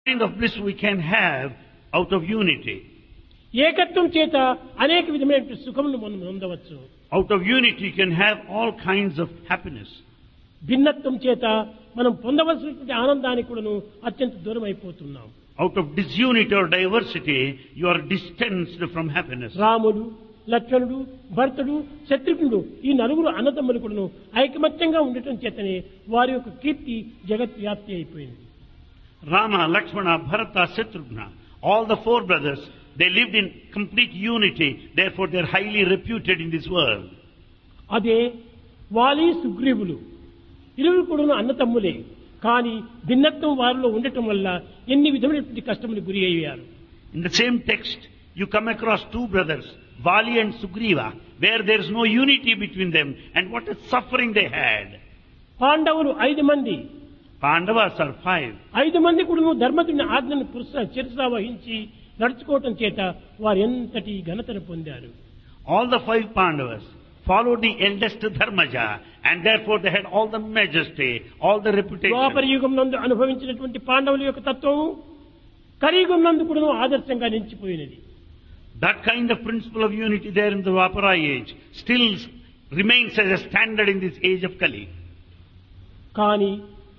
kind of bliss we can have out of unity. ఏకత్వం చేత అనేక విధమైన సుఖములు మనం పొందవచ్చు Out of unity you can have all kinds of happiness. భిన్నత్వం చేత మనం పొందవలసినటువంటి ఆనందానికి కూడాను అత్యంత దూరం అయిపోతున్నాం Out of disunity or diversity, you are distanced from happiness. రాముడు లక్ష్మణుడు భరతుడు శత్రుఘ్నుడు ఈ నలుగురు అన్నదమ్ములు కూడాను ఐకమత్యంగా ఉండటం చేతనే వారి యొక్క కీర్తి జగత్ వ్యాప్తి అయిపోయింది Rama, Lakshmana, Bharata, Shatrughna, all the four brothers, they lived in complete unity, therefore they are highly reputed in this world. అదే వాలి సుగ్రీవులు ఇరువురు కూడాను అన్నతమ్ములే కానీ భిన్నత్వం వారిలో ఉండటం వల్ల ఎన్ని విధమైనటువంటి కష్టములు గురి అయ్యారు In the same text, you come across two brothers, Vali and Sugriva, where there is no unity between them, and what a suffering they had. పాండవులు ఐదు మంది Pandavas are five. ఐదు మంది కూడా ధర్మజుని ఆజ్ఞను పురుష శిరసా వహించి నడుచుకోవటం చేత వారు ఎంతటి ఘనతను పొందారు All the five Pandavas followed the eldest Dharmaja, and therefore they had all the majesty, all the ద్వాపర reputation. యుగం నందు అనుభవించినటువంటి పాండవుల యొక్క తత్వము కలియుగం నందు కూడా ఆదర్శంగా నిలిచిపోయినది That kind of principle of unity there in the Vapara age still remains as a standard in this age of Kali. కానీ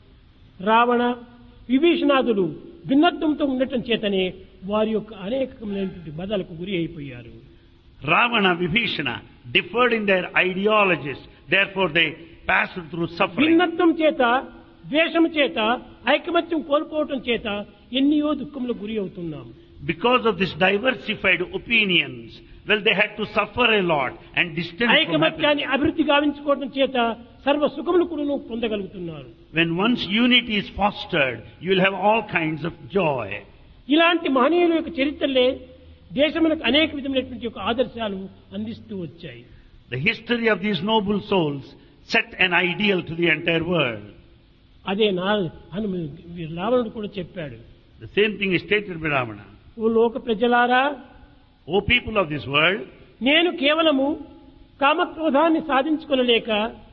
రావణ విభీషణాదులు భిన్నత్వంతో ఉండటం చేతనే వారి యొక్క అనేకమైనటువంటి బదలకు గురి అయిపోయారు Ravana, Vibhishana differed in their ideologies, therefore they passed through suffering. భిన్నత్వం చేత ద్వేషం చేత ఐకమత్యం కోల్పోవటం చేత ఎన్నియో దుఃఖములకు గురి అవుతున్నాం Because of this diversified opinions, well, they had to suffer a lot and distance from happiness. ఐకమత్యాన్ని అభివృద్ధి గావించుకోవటం చేత సర్వ సుఖములు కూడా పొందగలుగుతున్నారు When once unity is fostered, you will have all kinds of joy. ఇలాంటి మహనీయుల యొక్క చరిత్రలే దేశములకు అనేక విధమైనటువంటి యొక్క ఆదర్శాలు అందిస్తూ వచ్చాయి The history of these noble souls set an ideal to the entire world. అదే నా హనుమ రావణుడు కూడా చెప్పాడు The same thing is stated by Ravana. ఓ లోక ప్రజలారా O people of this world, నేను కేవలము కామక్రోధాన్ని సాధించుకొనలేక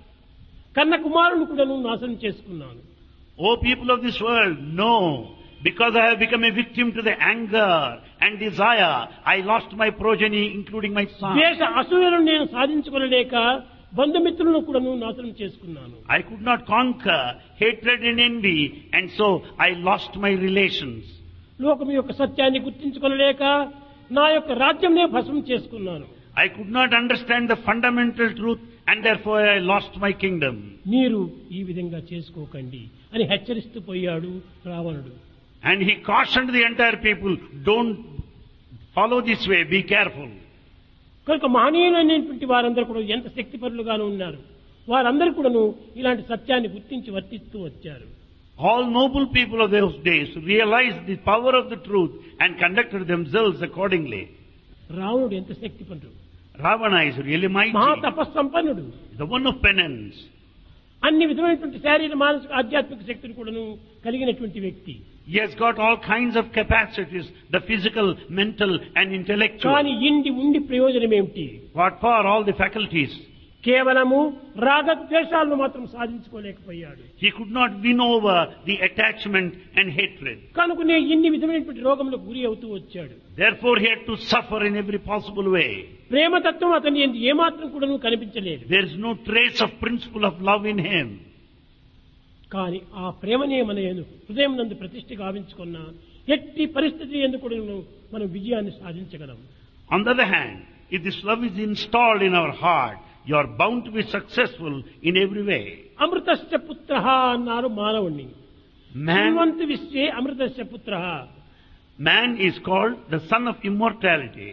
కన్న కుమారుని కూడా నాశనం చేసుకున్నాను O people of this world, no. Because I have become a victim to the anger and desire, I lost my progeny, including my son. ద్వేష అసూయలను నేను సాధించుకొనలేక బంధుమిత్రులను కూడా నాశనం చేసుకున్నాను I could not conquer hatred and envy, and so I lost my relations. లోకం యొక్క సత్యాన్ని గుర్తించుకొనలేక నా యొక్క రాజ్యంనే భస్మం చేసుకున్నాను I could not understand the fundamental truth, and therefore I lost my kingdom. మీరు ఈ విధంగా చేసుకోకండి అని హెచ్చరిస్తూ పోయాడు రావణుడు And he cautioned the entire people, don't follow this way, be careful. కనుక మహనీయులైనటువంటి వారందరూ కూడా ఎంత శక్తిపరులుగాను ఉన్నారు వారందరూ కూడాను ఇలాంటి సత్యాన్ని గుర్తించి వర్తిస్తూ వచ్చారు All noble people of those days realized the power of the truth and conducted themselves accordingly. రావణుడు ఎంత శక్తిపరుడు Ravana is really మహా mighty, తపస్సంపన్నుడు the one of penance. అన్ని విధమైనటువంటి శారీర మానసిక ఆధ్యాత్మిక శక్తులు కూడాను కలిగినటువంటి వ్యక్తి He has got all kinds of capacities, the physical, mental and intellectual. కానీ ఇండి ఉండి ప్రయోజనం ఏమిటి What for all the faculties? కేవలము రాగద్వేషాలను మాత్రం సాధించుకోలేకపోయాడు He could not win over the attachment and hatred. కనుకనే ఇన్ని విధమైనటువంటి రోగములకు గురి అవుతూ వచ్చాడు Therefore he had to suffer in every possible way. ప్రేమతత్వం అతని ఎందు ఏమాత్రం కూడా కనిపించలేదు There is no trace of principle of love in him. కానీ ఆ ప్రేమనే మన యందు హృదయం నందు ప్రతిష్ఠ గావించుకున్న ఎట్టి పరిస్థితి ఎందుకు కూడా మనం విజయాన్ని సాధించగలం On the other hand, if this love is installed in our heart, you are bound to be successful in every way. అమృతశ్చ పుత్ర అన్నారు మానవుణ్ణి Man, శ్రీమంతు విశ్వే అమృతశ్చ పుత్ర man is called the son of immortality.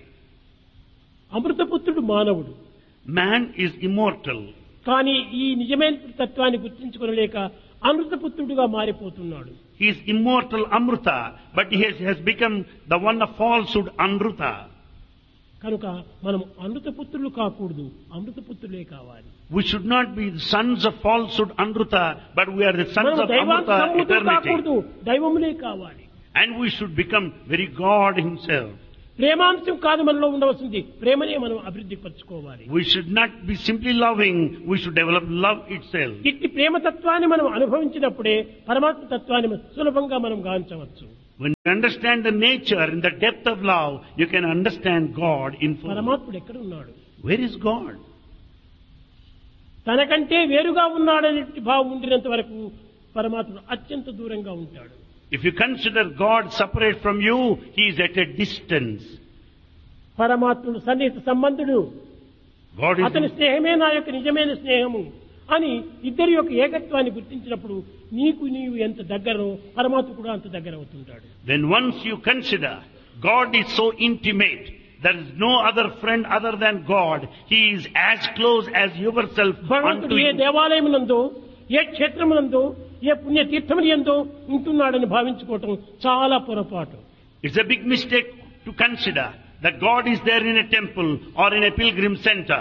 అమృతపుత్రుడు మానవుడు Man is immortal. కానీ ఈ నిజమైన తత్వాన్ని గుర్తించుకోలేక అమృతపుత్రుడుగా మారిపోతున్నాడు He is immortal Amruta, but he has, has become the one of falsehood Amruta. కనుక మనం అమృతపుత్రులు కాకూడదు అమృతపుత్రులే కావాలి We should not be the sons of falsehood Amruta, but we are the sons మనం of దైవాంశ Amruta సంభూతులు eternity. కాకూడదు దైవములే కావాలి And we should become very God himself. ప్రేమాంశం కాదు మనలో ఉండవలసింది ప్రేమనే మనం అభివృద్ధి పరచుకోవాలి We should not be simply loving, we should develop love itself. ఇట్టి ప్రేమ తత్వాన్ని మనం అనుభవించినప్పుడే పరమాత్మ తత్వాన్ని సులభంగా మనం గాంచవచ్చు When you understand the nature and the depth of love, you can understand God in full. పరమాత్ముడు ఎక్కడ ఉన్నాడు Where is God? తనకంటే వేరుగా ఉన్నాడనే భావం ఉండినంత వరకు పరమాత్ముడు అత్యంత దూరంగా ఉంటాడు If you consider God separate from you, He is at a distance. పరమాత్ముడు సన్నిహిత సంబంధుడు God is అతని స్నేహమే నా యొక్క నిజమైన స్నేహము అని ఇద్దరి యొక్క ఏకత్వాన్ని గుర్తించినప్పుడు నీకు నీవు ఎంత దగ్గరో పరమాత్మ కూడా అంత దగ్గర అవుతుంటాడు Then once you consider God is so intimate, there is no other friend other than God. He is as close as yourself unto భగవంతుడు ఏ you. దేవాలయమునందో ఏ క్షేత్రమునందో ఏ పుణ్య తీర్థములు ఎందో ఉంటున్నాడని భావించుకోవటం చాలా పొరపాటు It's a big mistake to consider that God is there in a temple or in a pilgrim center.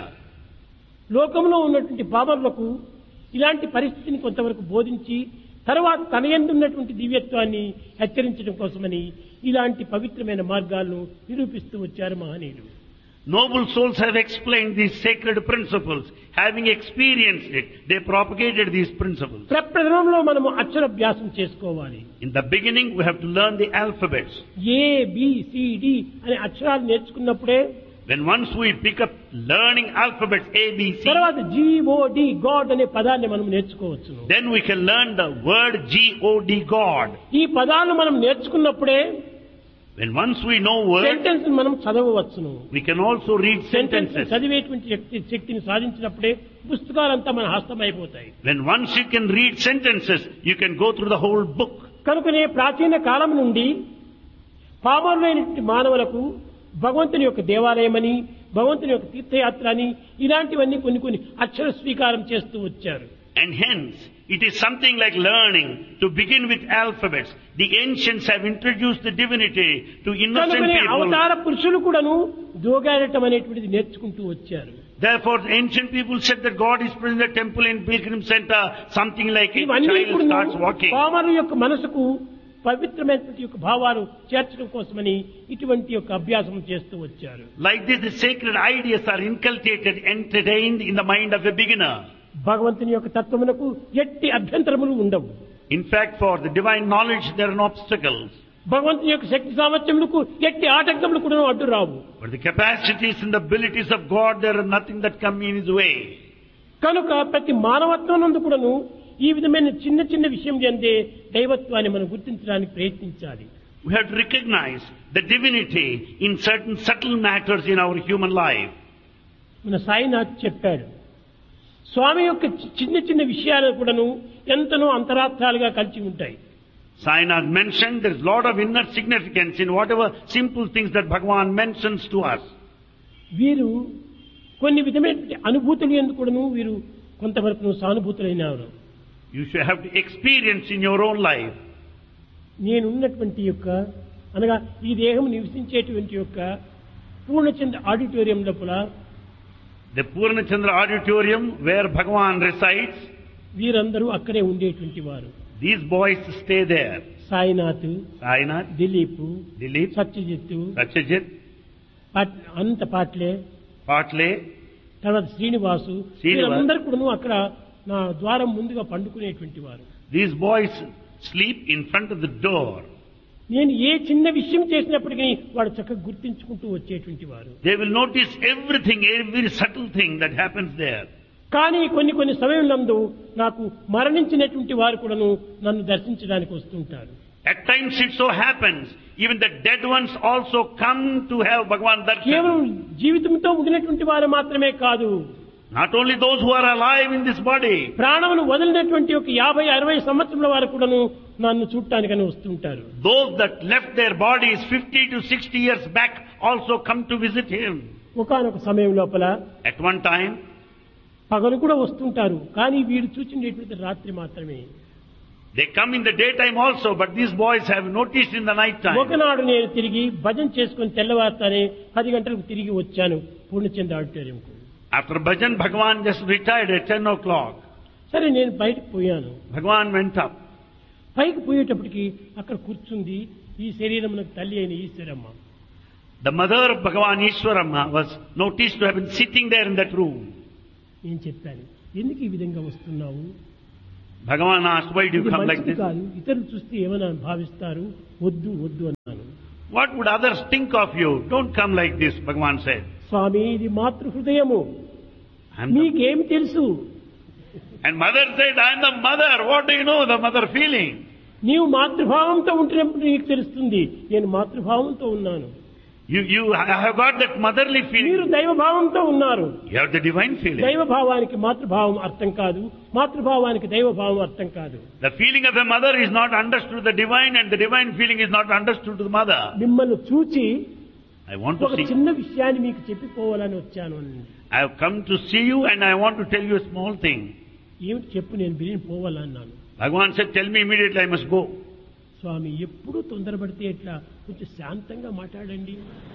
లోకంలో ఉన్నటువంటి బాబర్లకు ఇలాంటి పరిస్థితిని కొంతవరకు బోధించి తర్వాత తన యందు ఉన్నటువంటి దివ్యత్వాన్ని హెచ్చరించడం కోసమని ఇలాంటి పవిత్రమైన మార్గాలను నిరూపిస్తూ వచ్చారు మహనీయులు Noble souls have explained these sacred principles. Having experienced it, they propagated these principles. ప్రప్రథమంలో మనము అక్షరాభ్యాసం చేసుకోవాలి In the beginning, we have to learn the alphabets. A B C D అనే అక్షరాలు నేర్చుకున్నప్పుడే When once we pick up learning alphabets A, B, C, తర్వాత G O D God అనే పదాన్ని మనం నేర్చుకోవచ్చును then we can learn the word G-O-D, God. ఈ పదాలను మనం నేర్చుకున్నప్పుడే When once we know words, sentence మనం చదవవచ్చును we can also read sentence sentences. చదివేటువంటి శక్తి శక్తిని సాధించినప్పుడే పుస్తకాలంతా మన హస్తమైపోతాయి When once you can read sentences, you can go through the whole book. కనుకనే ప్రాచీన కాలం నుండి పామరులైనటువంటి మానవులకు భగవంతుని యొక్క దేవాలయమని భగవంతుని యొక్క తీర్థయాత్ర అని ఇలాంటివన్నీ కొన్ని కొన్ని అక్షర స్వీకారం చేస్తూ వచ్చారు And hence, it is something like learning to begin with alphabets. The ancients have introduced the divinity to innocent కనుకనే people. అవతార పురుషులు కూడాను దోగాడటం అనేటువంటిది నేర్చుకుంటూ వచ్చారు Therefore, the ancient people said that God is present in the temple in pilgrim center, something like a ఇవన్నీ child కూడా starts walking. Pamarru యొక్క మనసుకు పవిత్రమైనటువంటి యొక్క భావాలు చేర్చడం కోసమని ఇటువంటి యొక్క అభ్యాసం చేస్తూ వచ్చారు Like this, the sacred ideas are inculcated, entertained in the mind of a beginner. భగవంతుని యొక్క తత్వమునకు ఎట్టి అభ్యంతరములు ఉండవు In fact, for the divine knowledge, there are no obstacles. భగవంతుని యొక్క శక్తి సామర్థ్యములకు ఎట్టి ఆటంకములు కూడా అడ్డు రావు But the capacities and the abilities of God, there are nothing that come in His way. కనుక ప్రతి మానవత్వం నందు కూడాను ఈ విధమైన చిన్న చిన్న విషయం చెందే దైవత్వాన్ని మనం గుర్తించడానికి ప్రయత్నించాలి We have to recognize the divinity in certain subtle matters in our human life. మన సాయినాథ్ చెప్పాడు స్వామి యొక్క చి- చిన్న చిన్న విషయాలు కూడాను ఎంతనో అంతరార్థాలుగా కలిసి ఉంటాయి Sainath mentioned there is a lot of inner significance in whatever simple things that Bhagavan mentions to us. వీరు కొన్ని విధమైన అనుభూతులు ఎందుకు కూడాను వీరు కొంతవరకు సానుభూతులైనారు You should have to experience in your own life. నేనున్నటువంటి యొక్క అనగా ఈ దేహం నివసించేటువంటి యొక్క పూర్ణచంద్ర ఆడిటోరియం లోపల The Purnachandra auditorium where Bhagavan resides, వీరందరూ అక్కడే ఉండేటువంటి వారు these boys stay there. Sainath Sainath, Dilip Dilip, Satyajit Satyajit, పాట్- అనంత పాట్లే Patle, తర్వాత శ్రీనివాసు శ్రీనివాస్. వీరందరూ కూడాను అక్కడ నా ద్వారం ముందుగా పండుకునేటువంటి వారు these boys sleep in front of the door. నేను ఏ చిన్న విషయం చేసినప్పటికీ వాడు చక్కగా గుర్తించుకుంటూ వచ్చేటువంటి వారు They will notice everything, every subtle thing that happens there. కానీ కొన్ని కొన్ని సమయంలో నాకు మరణించినటువంటి వారు కూడాను నన్ను దర్శించడానికి వస్తుంటారు At times it so happens, even the dead ones also come to have Bhagavan కేవలం darshan. జీవితంతో ముగినటువంటి వారు మాత్రమే కాదు Not only those who are alive in this body, ప్రాణమును వదిలినటువంటి ఒక యాభై అరవై సంవత్సరాల వారు కూడాను నన్ను చూడటానికని వస్తుంటారు those that left their bodies 50 to 60 years back also come to visit him. ఒకనొక సమయం లోపల At one time, పగలు కూడా వస్తుంటారు కానీ వీరు చూచినటువంటి రాత్రి మాత్రమే they come in the daytime also, but these boys have noticed in the night time. ఒకనాడు నేను తిరిగి భజన చేసుకుని తెల్లవారుతానే పది గంటలకు తిరిగి వచ్చాను Purnachandra ఆడిటోరియంకు After bhajan, Bhagavan just retired at 10 o'clock. సరే నేను బయటకు పోయాను Bhagavan went up. పైకి పోయేటప్పటికి అక్కడ కూర్చుంది ఈ శరీరమునకు తల్లి అయిన Eshwaramma The mother of Bhagavan Ishwaramma was noticed to have been sitting there in that room. నేను చెప్పాను ఎందుకు ఈ విధంగా వస్తున్నావు Bhagavan asked, why do you ఇది come like మంచిది this? కాదు ఇతరులు చూస్తే ఏమైనా భావిస్తారు వద్దు వద్దు అన్నాను What would others think of you? Don't come like this, Bhagavan said. స్వామి ఇది మాతృ హృదయము I'm the- మీకేమి తెలుసు And mother said, I'm the mother. What do you know the mother feeling? నీవు మాతృభావంతో ఉంటున్నప్పుడు నీకు తెలుస్తుంది నేను మాతృభావంతో ఉన్నాను You, you have got that motherly మీరు feeling. దైవభావంతో ఉన్నారు You have the divine feeling. దైవభావానికి మాతృభావం అర్థం కాదు మాతృభావానికి దైవభావం అర్థం కాదు The feeling of a mother is not understood to the divine and the divine feeling is not understood to the mother. మిమ్మల్ని చూచి I want to ఒక see. చిన్న విషయాన్ని మీకు చెప్పిపోవాలని వచ్చాను అని I have come to see you and I want to tell you a small thing. ఏమిటి చెప్పు నేను బిరిని పోవాలన్నాను Bhagavan said, tell me immediately I must go. స్వామి ఎప్పుడూ తొందరపడితే ఎట్లా కొంచెం శాంతంగా మాట్లాడండి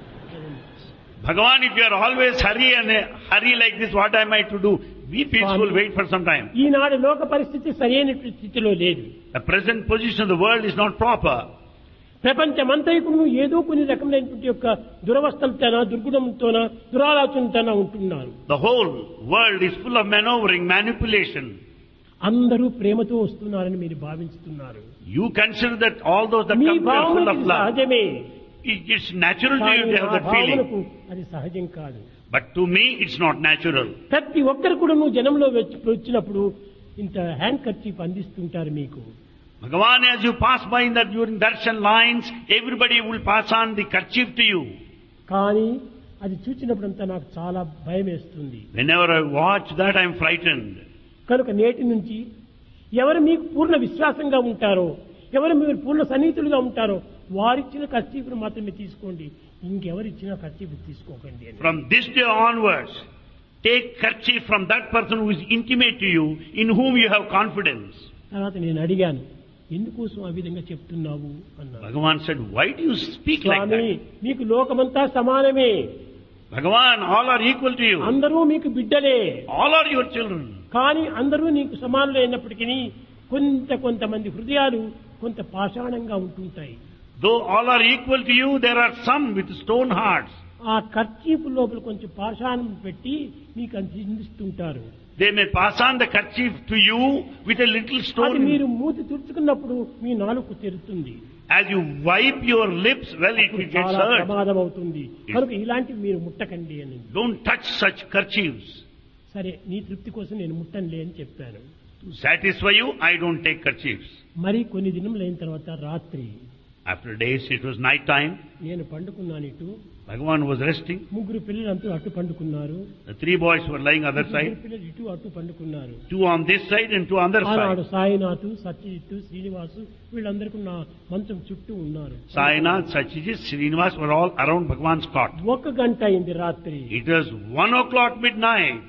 Bhagavan, if you are always hurry and uh, hurry like this, what am I to do? Be peaceful, Swami. wait for some time. ఈనాడు లోక పరిస్థితి సరైనటువంటి స్థితిలో లేదు The present position of the world is not proper. ప్రపంచమంతైకును ఏదో కొన్ని రకమైనటువంటి యొక్క దురవస్థలతోన దుర్గుణంతోన దురాలోచనతోన ఉంటున్నారు The whole world is full of maneuvering, manipulation. అందరూ ప్రేమతో వస్తున్నారని మీరు భావిస్తున్నారు You consider that all those that me come to you are full భావనకు of ఇది love. సహజమే It- It's natural to you కానీ to have ఆ that feeling. భావనకు అది సహజం కాదు But to me, it's not natural. ప్రతి ఒక్కరు కూడా నువ్వు జనంలో వచ్చి- వచ్చినప్పుడు ఇంత హ్యాండ్ కర్చీఫ్ అందిస్తుంటారు మీకు Bhagavan, as you pass by in the during darshan lines, everybody will pass on the kerchief to you. కానీ అది చూసినప్పుడంతా నాకు చాలా భయం వేస్తుంది Whenever I watch that, I am frightened. కనుక నేటి నుంచి ఎవరు మీకు పూర్ణ విశ్వాసంగా ఉంటారో ఎవరు మీరు పూర్ణ సన్నిహితులుగా ఉంటారో వారిచ్చిన ఖర్చీపును మాత్రమే తీసుకోండి ఇంకెవరిచ్చిన ఖర్చీపు తీసుకోకండి అని From this day onwards, take kerchief from that person who is intimate to you, in whom you have confidence. తర్వాత నేను అడిగాను ఎందుకోసం ఆ విధంగా చెప్తున్నావు అన్నాను Bhagavan said, why do you speak like Swamy that? మీకు లోకమంతా సమానమే Bhagavan, all are equal to you. అందరూ మీకు బిడ్డలే All are your children. కానీ అందరూ నీకు సమానులు అయినప్పటికీ కొంత కొంతమంది హృదయాలు కొంత పాషాణంగా ఉంటుంటాయి Though all are equal to you, there are some with stone hearts. ఆ ఖర్చీపు లోపల కొంచెం పాషాణం పెట్టి మీకు అందిస్తుంటారు They may pass on the kerchief to you with a little అది మీరు stone. మూతి తుడుచుకున్నప్పుడు మీ నాలుగు తెరుతుంది As you wipe your lips, well, it అప్పుడు will get చాలా hurt. ప్రమాదం అవుతుంది కనుక ఇలాంటివి మీరు ముట్టకండి అని Don't touch such kerchiefs. సరే నీ తృప్తి కోసం నేను ముట్టనులే అని చెప్పాను To satisfy you, I don't take kerchiefs. మరి కొన్ని దినములు అయిన తర్వాత రాత్రి After days, it was night time. నేను పండుకున్నాను ఇటు Bhagavan was resting. ముగ్గురు పిల్లలంతా అటు పండుకున్నారు The three boys were lying other ముగ్గురు side. పిల్లలు ఇటు అటు పండుకున్నారు Two on this side and two on other ఆనాడు side. సాయినాథ్ సత్యజిత్ శ్రీనివాసు వీళ్ళందరికీ నా మంచం చుట్టూ ఉన్నారు Sainath, Sachijit, Srinivas were all around Bhagavan's cot. ఒక గంట అయింది రాత్రి It was one o'clock midnight.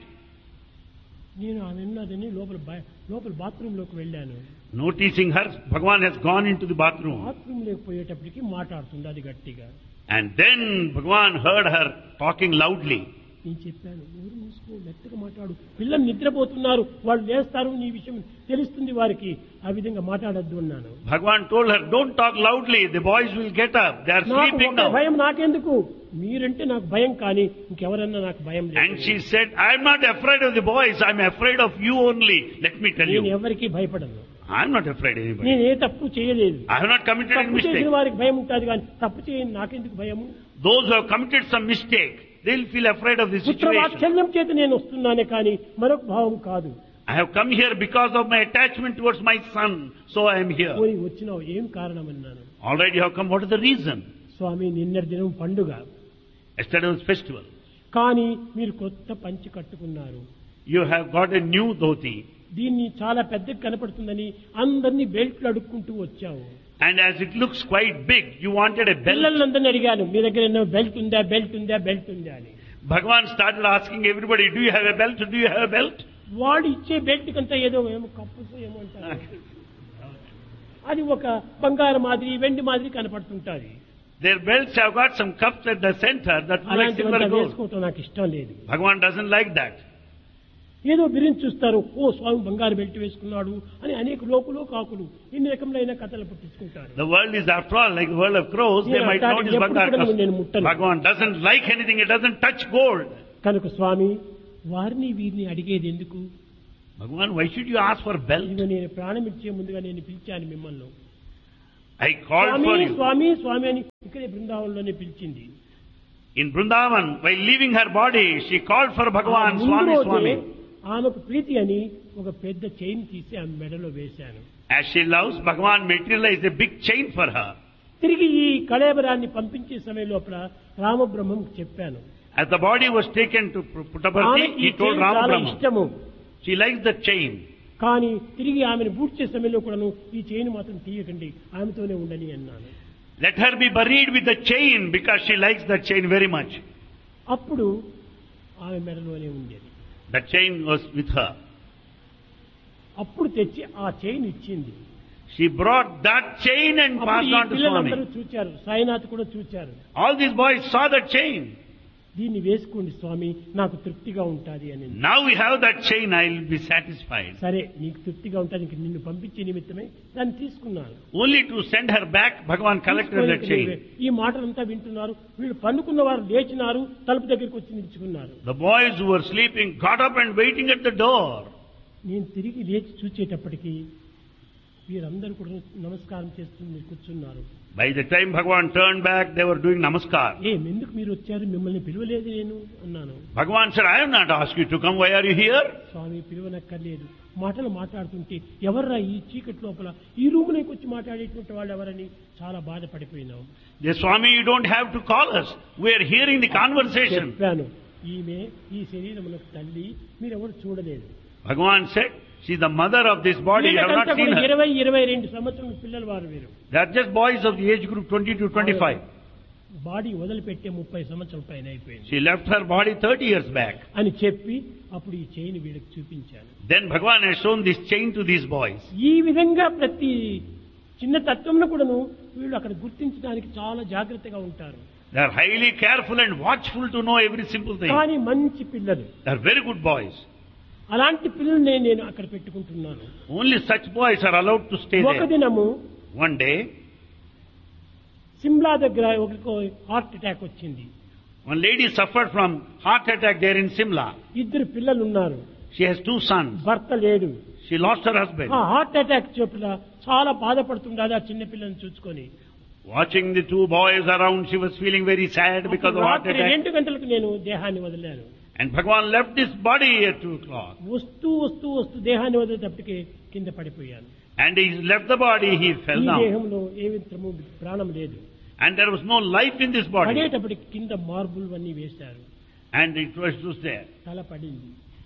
నేను ఆమె ఉన్నదని లోపల బయ- లోపల బాత్రూమ్ లోకి వెళ్ళాను Noticing her, Bhagavan has gone into the bathroom. Bathroom లోకి పోయేటప్పటికి మాట్లాడుతుంది అది గట్టిగా And then Bhagavan heard her talking loudly. నేను చెప్పాను ఊరు మూసుకో మెత్తగా మాట్లాడు పిల్లలు నిద్రపోతున్నారు వాళ్ళు లేస్తారు నీ విషయం తెలుస్తుంది వారికి ఆ విధంగా మాట్లాడద్దు అన్నాను Bhagavan told her, don't talk loudly, the boys will get up, they are నాకు sleeping ఒక now. భయం నాకెందుకు మీరంటే నాకు భయం కానీ ఇంకెవరన్నా నాకు భయం And లేదు she said, I'm not afraid of the boys, I'm afraid of you only. Let me tell నేను you. ఎవరికి భయపడను I'm not afraid of anybody. నేను ఏ తప్పు చేయలేదు I have not committed any తప్పు చేసిన mistake. వారికి భయం ఉంటుంది కానీ తప్పు చేయని నాకెందుకు భయము Those who have committed some mistake, they'll feel afraid of the పుత్ర situation. వాత్సల్యం చేత నేను వస్తున్నానే కానీ మరొక భావం కాదు I have come here because of my attachment towards my son, so I am here. పోయి వచ్చినావు ఏం కారణం అన్నాను Already you have come, what is the reason? స్వామి నిన్నటి దినం పండుగ Yesterday was festival. కానీ మీరు కొత్త పంచి కట్టుకున్నారు You have got a new dhoti. దీన్ని చాలా పెద్దగా కనపడుతుందని అందరినీ బెల్ట్లు అడుక్కుంటూ వచ్చావు And as it looks quite big, you wanted a belt. పిల్లలందరినీ అడిగాను మీ దగ్గర ఏమో బెల్ట్ ఉందా బెల్ట్ ఉందా బెల్ట్ ఉందా అని Bhagavan started asking everybody, do you have a belt? Do you have a belt? వాడు ఇచ్చే బెల్ట్ కంతా ఏదో ఏమో కప్పుసు ఏమో అంటారు అది ఒక బంగారు మాదిరి వెండి మాదిరి కనపడుతుంటాది Their belts have got some cups at the center that look like అలాంటివంతా silver gold. వేసుకోవటం నాకు ఇష్టం లేదు Bhagavan doesn't like that. ఏదో బిరించి చూస్తారు ఓ స్వామి బంగారు బెల్ట్ వేసుకున్నాడు అని అనేక లోకులు కాకులు ఇన్ని రకములైన కథలు పుట్టించుకుంటారు The world is after all like the world of crows. They నేను might అట్లాంటి notice ఎప్పుడు Bhagavan. కూడా నేను ముట్టను. Bhagavan doesn't like anything. It doesn't touch gold. కనుక స్వామి వారిని వీరిని అడిగేది ఎందుకు Bhagavan, why should you ask for belt? ఇదిగో నేను ప్రాణం ఇచ్చే ముందుగా నేను పిలిచాను మిమ్మల్ని I called Swamy for you. స్వామి స్వామి అని ఇక్కడే బృందావనంలోనే పిలిచింది In Vrindavan, while leaving her body, she called for ఆ Bhagavan, ముందు Swami, రోజే Swami. ఆమెకు ప్రీతి అని ఒక పెద్ద చైన్ తీసి ఆమె మెడలో వేశాను As she loves, Bhagavan materialized a big chain for her. తిరిగి ఈ కళేబరాన్ని పంపించే సమయం లోపల రామబ్రహ్మం చెప్పాను As the body was taken to Puttaparthi, ఆమెకి ఈ he told చైన్ చాలా Ramabrahma. ఇష్టము She likes the chain. కానీ తిరిగి ఆమెను బూడ్చే సమయంలో కూడాను ఈ చైన్ మాత్రం తీయకండి ఆమెతోనే ఉండని అన్నాను Let her be buried with the chain because she likes the chain very much. అప్పుడు ఆమె మెడలోనే ఉండేది The chain was with her. అప్పుడు తెచ్చి ఆ చైన్ ఇచ్చింది She brought that chain and అప్పుడు passed ఈ on to పిల్లలందరూ Swami. చూచారు సాయినాథ్ కూడా చూచారు All these boys saw the chain. దీన్ని వేసుకోండి స్వామి నాకు తృప్తిగా ఉంటాది అని Now we have that chain, I will be satisfied. సరే నీకు తృప్తిగా ఉంటుంది ఇంక నిన్ను పంపించే నిమిత్తమే దాన్ని తీసుకున్నాను Only to send her back, Bhagavan collected that తీసుకొని chain. ఈ మాటలంతా వింటున్నారు వీళ్ళు పన్నుకున్న వారు లేచినారు తలుపు దగ్గరికి వచ్చి నిలుచుకున్నారు The boys who were sleeping got up and waiting at the door. నేను తిరిగి లేచి చూచేటప్పటికి వీరందరూ కూడా నమస్కారం చేస్తూ మీరు కూర్చున్నారు By the time Bhagavan turned back, they were doing namaskar. ఏం ఎందుకు మీరు వచ్చారు మిమ్మల్ని పిలవలేదు నేను అన్నాను Bhagavan said, I have not asked you to come. Why are you here? స్వామి పిలువనక్కర్లేదు మాటలు మాట్లాడుతుంటే ఎవర్రా ఈ చీకటి లోపల ఈ రూములోకి వచ్చి మాట్లాడేటువంటి వాళ్ళు ఎవరని చాలా బాధపడిపోయినాం Yes, Swami, you don't have to call us. We are hearing the conversation. చెప్పాను ఈమె ఈ శరీరమునకు తల్లి మీరెవరు చూడలేదు Bhagavan said, she's the mother of this body. You have not వీళ్ళకంతా seen కూడా her. ఇరవై ఇరవై రెండు సంవత్సరాల పిల్లలు వారు వీరు They are just boys of the age group 20 to 25. Body వదిలిపెట్టే ముప్పై సంవత్సరాల పైన అయిపోయింది She left her body 30 years back. అని చెప్పి అప్పుడు ఈ చైన్ వీళ్ళకి చూపించాను Then Bhagavan has shown this chain to these boys. ఈ విధంగా ప్రతి చిన్న తత్వంలో కూడాను వీళ్ళు అక్కడ గుర్తించడానికి చాలా జాగ్రత్తగా ఉంటారు They are highly careful and watchful to know every simple thing. కానీ మంచి పిల్లలు They are very good boys. అలాంటి పిల్లల్ని నేను అక్కడ పెట్టుకుంటున్నాను Only such boys are allowed to stay ఒక there. దినము One day, సిమ్లా దగ్గర ఒక హార్ట్ అటాక్ వచ్చింది one lady suffered from heart attack there in Simla. ఇద్దరు పిల్లలు ఉన్నారు She has two sons. భర్త లేడు She lost her husband. ఆ హార్ట్ అటాక్ చోట్ల చాలా బాధపడుతుండాలి ఆ చిన్న పిల్లల్ని చూసుకొని Watching the two boys around, she was feeling very sad because of heart రాత్రి attack. రెండు గంటలకు నేను దేహాన్ని వదిలాను And Bhagavan left this body at 2 o'clock. వస్తూ వస్తూ వస్తూ దేహాన్ని వదిలేటప్పటికి కింద పడిపోయాను And he left the body, he fell ఈ down. దేహంలో ఏ విధము ప్రాణం లేదు And there was no life in this body. పడేటప్పటికి కింద మార్బుల్ అన్నీ వేశారు And it was just there. తల పడింది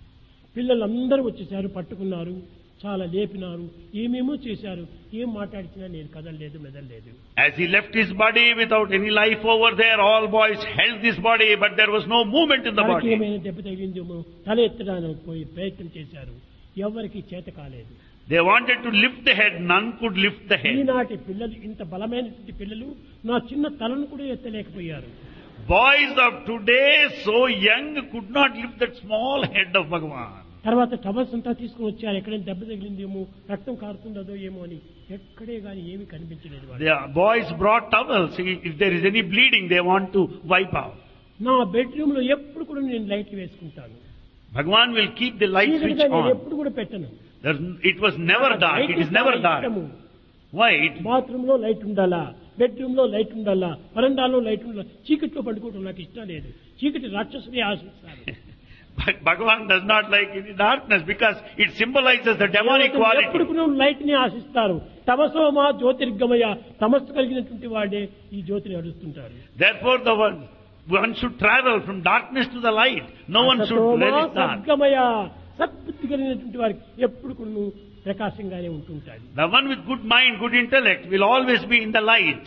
పిల్లలందరూ వచ్చేసారు పట్టుకున్నారు చాలా లేపినారు ఏమేమో చేశారు ఏం మాట్లాడిచినా నేను కదలలేదు మెదలలేదు As he left his body without any life over there, all boys held this body, but there was no movement in the తనకి body. ఏమైనా దెబ్బ తగిలిందేమో తల ఎత్తడానికి పోయి ప్రయత్నం చేశారు ఎవరికి చేత కాలేదు They wanted to lift the head, none could lift the head. ఈనాటి పిల్లలు ఇంత బలమైనటువంటి పిల్లలు నా చిన్న తలను కూడా ఎత్తలేకపోయారు Boys of today, so young, could not lift that small head of Bhagavan. తర్వాత టవల్స్ అంతా తీసుకుని వచ్చారు ఎక్కడైనా దెబ్బ తగిలిందేమో రక్తం కారుతుండదో ఏమో అని ఎక్కడే గాని ఏమీ కనిపించలేదు వాళ్ళు. The boys brought towels. If there is any bleeding, they want to wipe out. నా బెడ్రూమ్ లో ఎప్పుడు కూడా నేను లైట్లు వేసుకుంటాను Bhagavan will keep the light switch చీకటిగా నేను on. ఎప్పుడు కూడా పెట్టను There's, it was never dark. It is never dark. Why? It, bathroom లో లైట్ ఉండాలా బెడ్రూమ్ లో లైట్ ఉండాలా వరండాలో లైట్ ఉండాలా చీకటిలో పండుకోవడం నాకు ఇష్టం లేదు చీకటి రాక్షసుని ఆశిస్తాను Bhag- Bhagavan does not like any darkness because it symbolizes the demonic ఎప్పుడు quality. కూడా లైట్ ని ఆశిస్తారు తమసోమా జ్యోతిర్గమయ తమస్సు కలిగినటువంటి వాడే ఈ జ్యోతిని అడుస్తుంటారు Therefore, the one, one should travel from darkness to the light. No one should అసతోమా relish dark. సద్గమయ సద్బుద్ధి కలిగినటువంటి వారికి ఎప్పుడు కూడా ప్రకాశంగానే ఉంటుంటాయి The one with good mind, good intellect will always be in the light.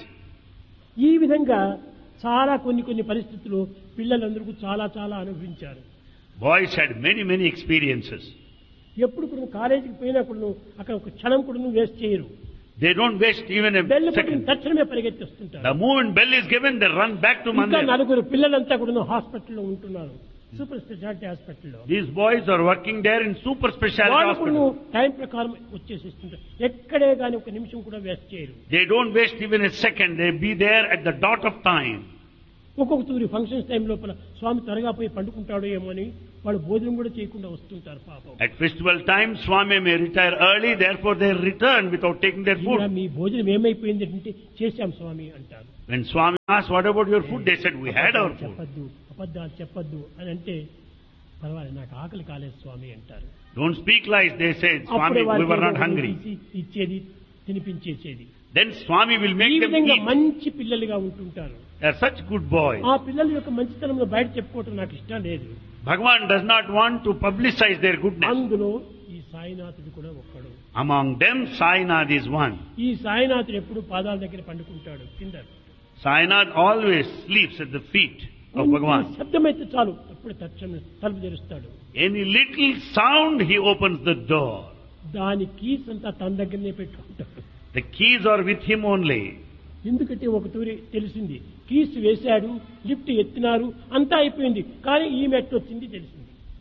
ఈ విధంగా చాలా కొన్ని కొన్ని పరిస్థితులు పిల్లలందరికీ చాలా చాలా అనుభవించారు Boys had many, many experiences. ఎప్పుడు కూడా కాలేజీకి పోయినా కూడా అక్కడ ఒక క్షణం కూడా వేస్ట్ చేయరు They don't waste even a bell పట్టుకుని second. తక్షణమే పరిగెత్తి వస్తుంటారు The moment bell is given, they run back to ఇంకా Mandir. నలుగురు పిల్లలంతా కూడా హాస్పిటల్లో ఉంటున్నారు సూపర్ స్పెషాలిటీ హాస్పిటల్లో These boys are working there in super specialty వాళ్ళు కూడా hospital. టైం ప్రకారం వచ్చేసిస్తుంటారు ఎక్కడే గాని ఒక నిమిషం కూడా వేస్ట్ చేయరు They don't waste even a second. They be there at the dot of time. ఒక్కొక్క తూరి ఫంక్షన్స్ టైం లోపల స్వామి త్వరగా పోయి పండుకుంటాడో ఏమో అని వాళ్ళు భోజనం కూడా చేయకుండా వస్తుంటారు పాపం At festival time, Swami may retire early, therefore they return without taking their "ఇలా food. మీ భోజనం ఏమైపోయింది అంటే చేశాం స్వామి అంటారు When Swami asked, what about your food? They said, we had our అబద్ధాలు food. చెప్పొద్దు అబద్ధాలు చెప్పొద్దు అని అంటే పర్వాలేదు నాకు ఆకలి కాలేదు స్వామి అంటారు Don't speak lies, they said, అప్పుడే Swami, we వారికి were not ఏదో hungry. తీసి ఇచ్చేది తినిపించేసేది Then Swami will ఈ make them విధంగా eat. మంచి పిల్లలుగా ఉంటుంటారు They are such good boys. ఆ పిల్లల యొక్క మంచితనంలో బయట చెప్పుకోవటం నాకు ఇష్టం లేదు Bhagavan does not want to publicize their goodness. అందులో ఈ సాయినాథుడు కూడా ఒక్కడు Among them, Sainath is one. ఈ సాయినాథుడు ఎప్పుడు పాదాల దగ్గర పండుకుంటాడు కింద Sainath always sleeps at the feet of కొంచెం Bhagavan. శబ్దమైతే చాలు అప్పుడు తక్షణ తలుపు తెరుస్తాడు Any little sound, he opens the door. దాని కీస్ అంతా తన దగ్గరనే పెట్టుకుంటాడు The keys are with him only. ఎందుకంటే ఒక తూరి తెలిసింది కీస్ వేశాడు లిఫ్ట్ ఎత్తినారు అంతా అయిపోయింది కానీ ఈ మెట్టు వచ్చింది తెలిసింది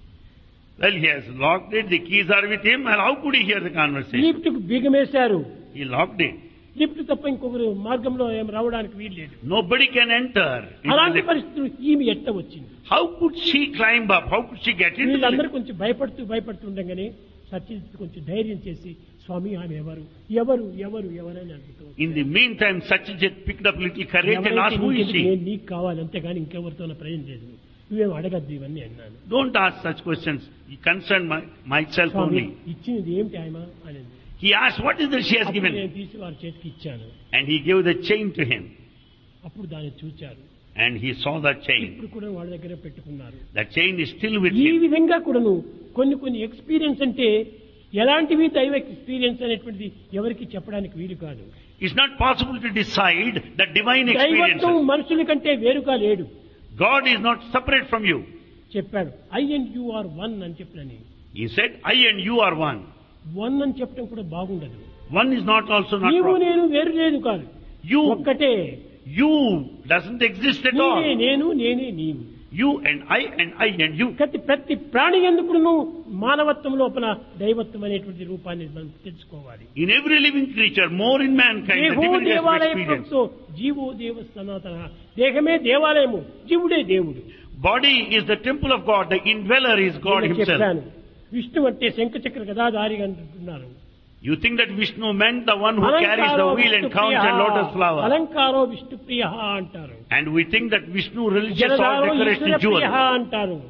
Well, he has locked it, the keys are with him, and how could he hear the conversation? Lift కు బిగమేశారు He locked it. లిఫ్ట్ తప్ప ఇంకొకరు మార్గంలో ఏం రావడానికి వీలు లేదు Nobody can enter. into అలాంటి the- పరిస్థితులు ఈమె ఎట్ట వచ్చింది How could she climb up? How could she get into the వీళ్ళందరూ lift? కొంచెం భయపడుతూ భయపడుతుండగానే సత్యజిత్ కొంచెం ధైర్యం చేసి స్వామి ఆమె ఎవరు ఎవరు ఎవరు ఎవరని అడుగుతూ In the meantime, Satyajit picked up little courage and ఎవరైతే asked, who is నీకెందుకు? she? నేను నీకు కావాలి అంతేగాని ఇంకెవరితో ప్రయోజనం లేదు నువ్వేం అడగద్దు ఇవన్నీ అన్నాను Don't ask such questions. You concern my, myself Swamy only. ఇచ్చినది ఏమిటి ఆయన అనేది He asked, what is that she has అప్పుడు given? నేను తీసి వారి చేతికి ఇచ్చాను And he gave the chain to him. అప్పుడు దాన్ని చూచారు And he saw that chain. ఇప్పుడు కూడా వాళ్ళ దగ్గర పెట్టుకున్నారు That chain is still with ఈ him. విధంగా కూడాను కొన్ని కొన్ని ఎక్స్పీరియన్స్ అంటే ఎలాంటివి దైవ ఎక్స్పీరియన్స్ అనేటువంటిది ఎవరికి చెప్పడానికి వీలు కాదు It's not possible to decide the divine దైవత్వం experiences. మనుషుల కంటే వేరుగా లేడు God is not separate from you. చెప్పాడు I and you are one అని చెప్పినని He said, I and you are one. One అని చెప్పడం కూడా బాగుండదు One is not also not నీవు wrong. నేను వేరు లేదు కాదు You, ఒక్కటే you doesn't exist at నీవే all. నేను నేనే నీవు You and I and I and you. ప్రతి ప్రతి ప్రాణి ఎందుకును మానవత్వం లోపల దైవత్వం అనేటువంటి రూపాన్ని మనం తెలుసుకోవాలి In every living creature, more in mankind, the దేహో divinity has దేవాలయ experience. ప్రభుత్వం జీవో దేవ సనాతన దేహమే దేవాలయము జీవుడే దేవుడు Body is the temple of God. The indweller is God నేను himself. చెప్పాను విష్ణు అంటే శంఖచక్ర గదాధారి అంటున్నారు You think that Vishnu meant the one who carries the అలంకారో wheel and counts Vishnupriya, and lotus flower. అలంకారో Vishnu ప్రియ అంటారు And we think that Vishnu religious all జలధారో decoration Eshwara Priya jewels. అంటారు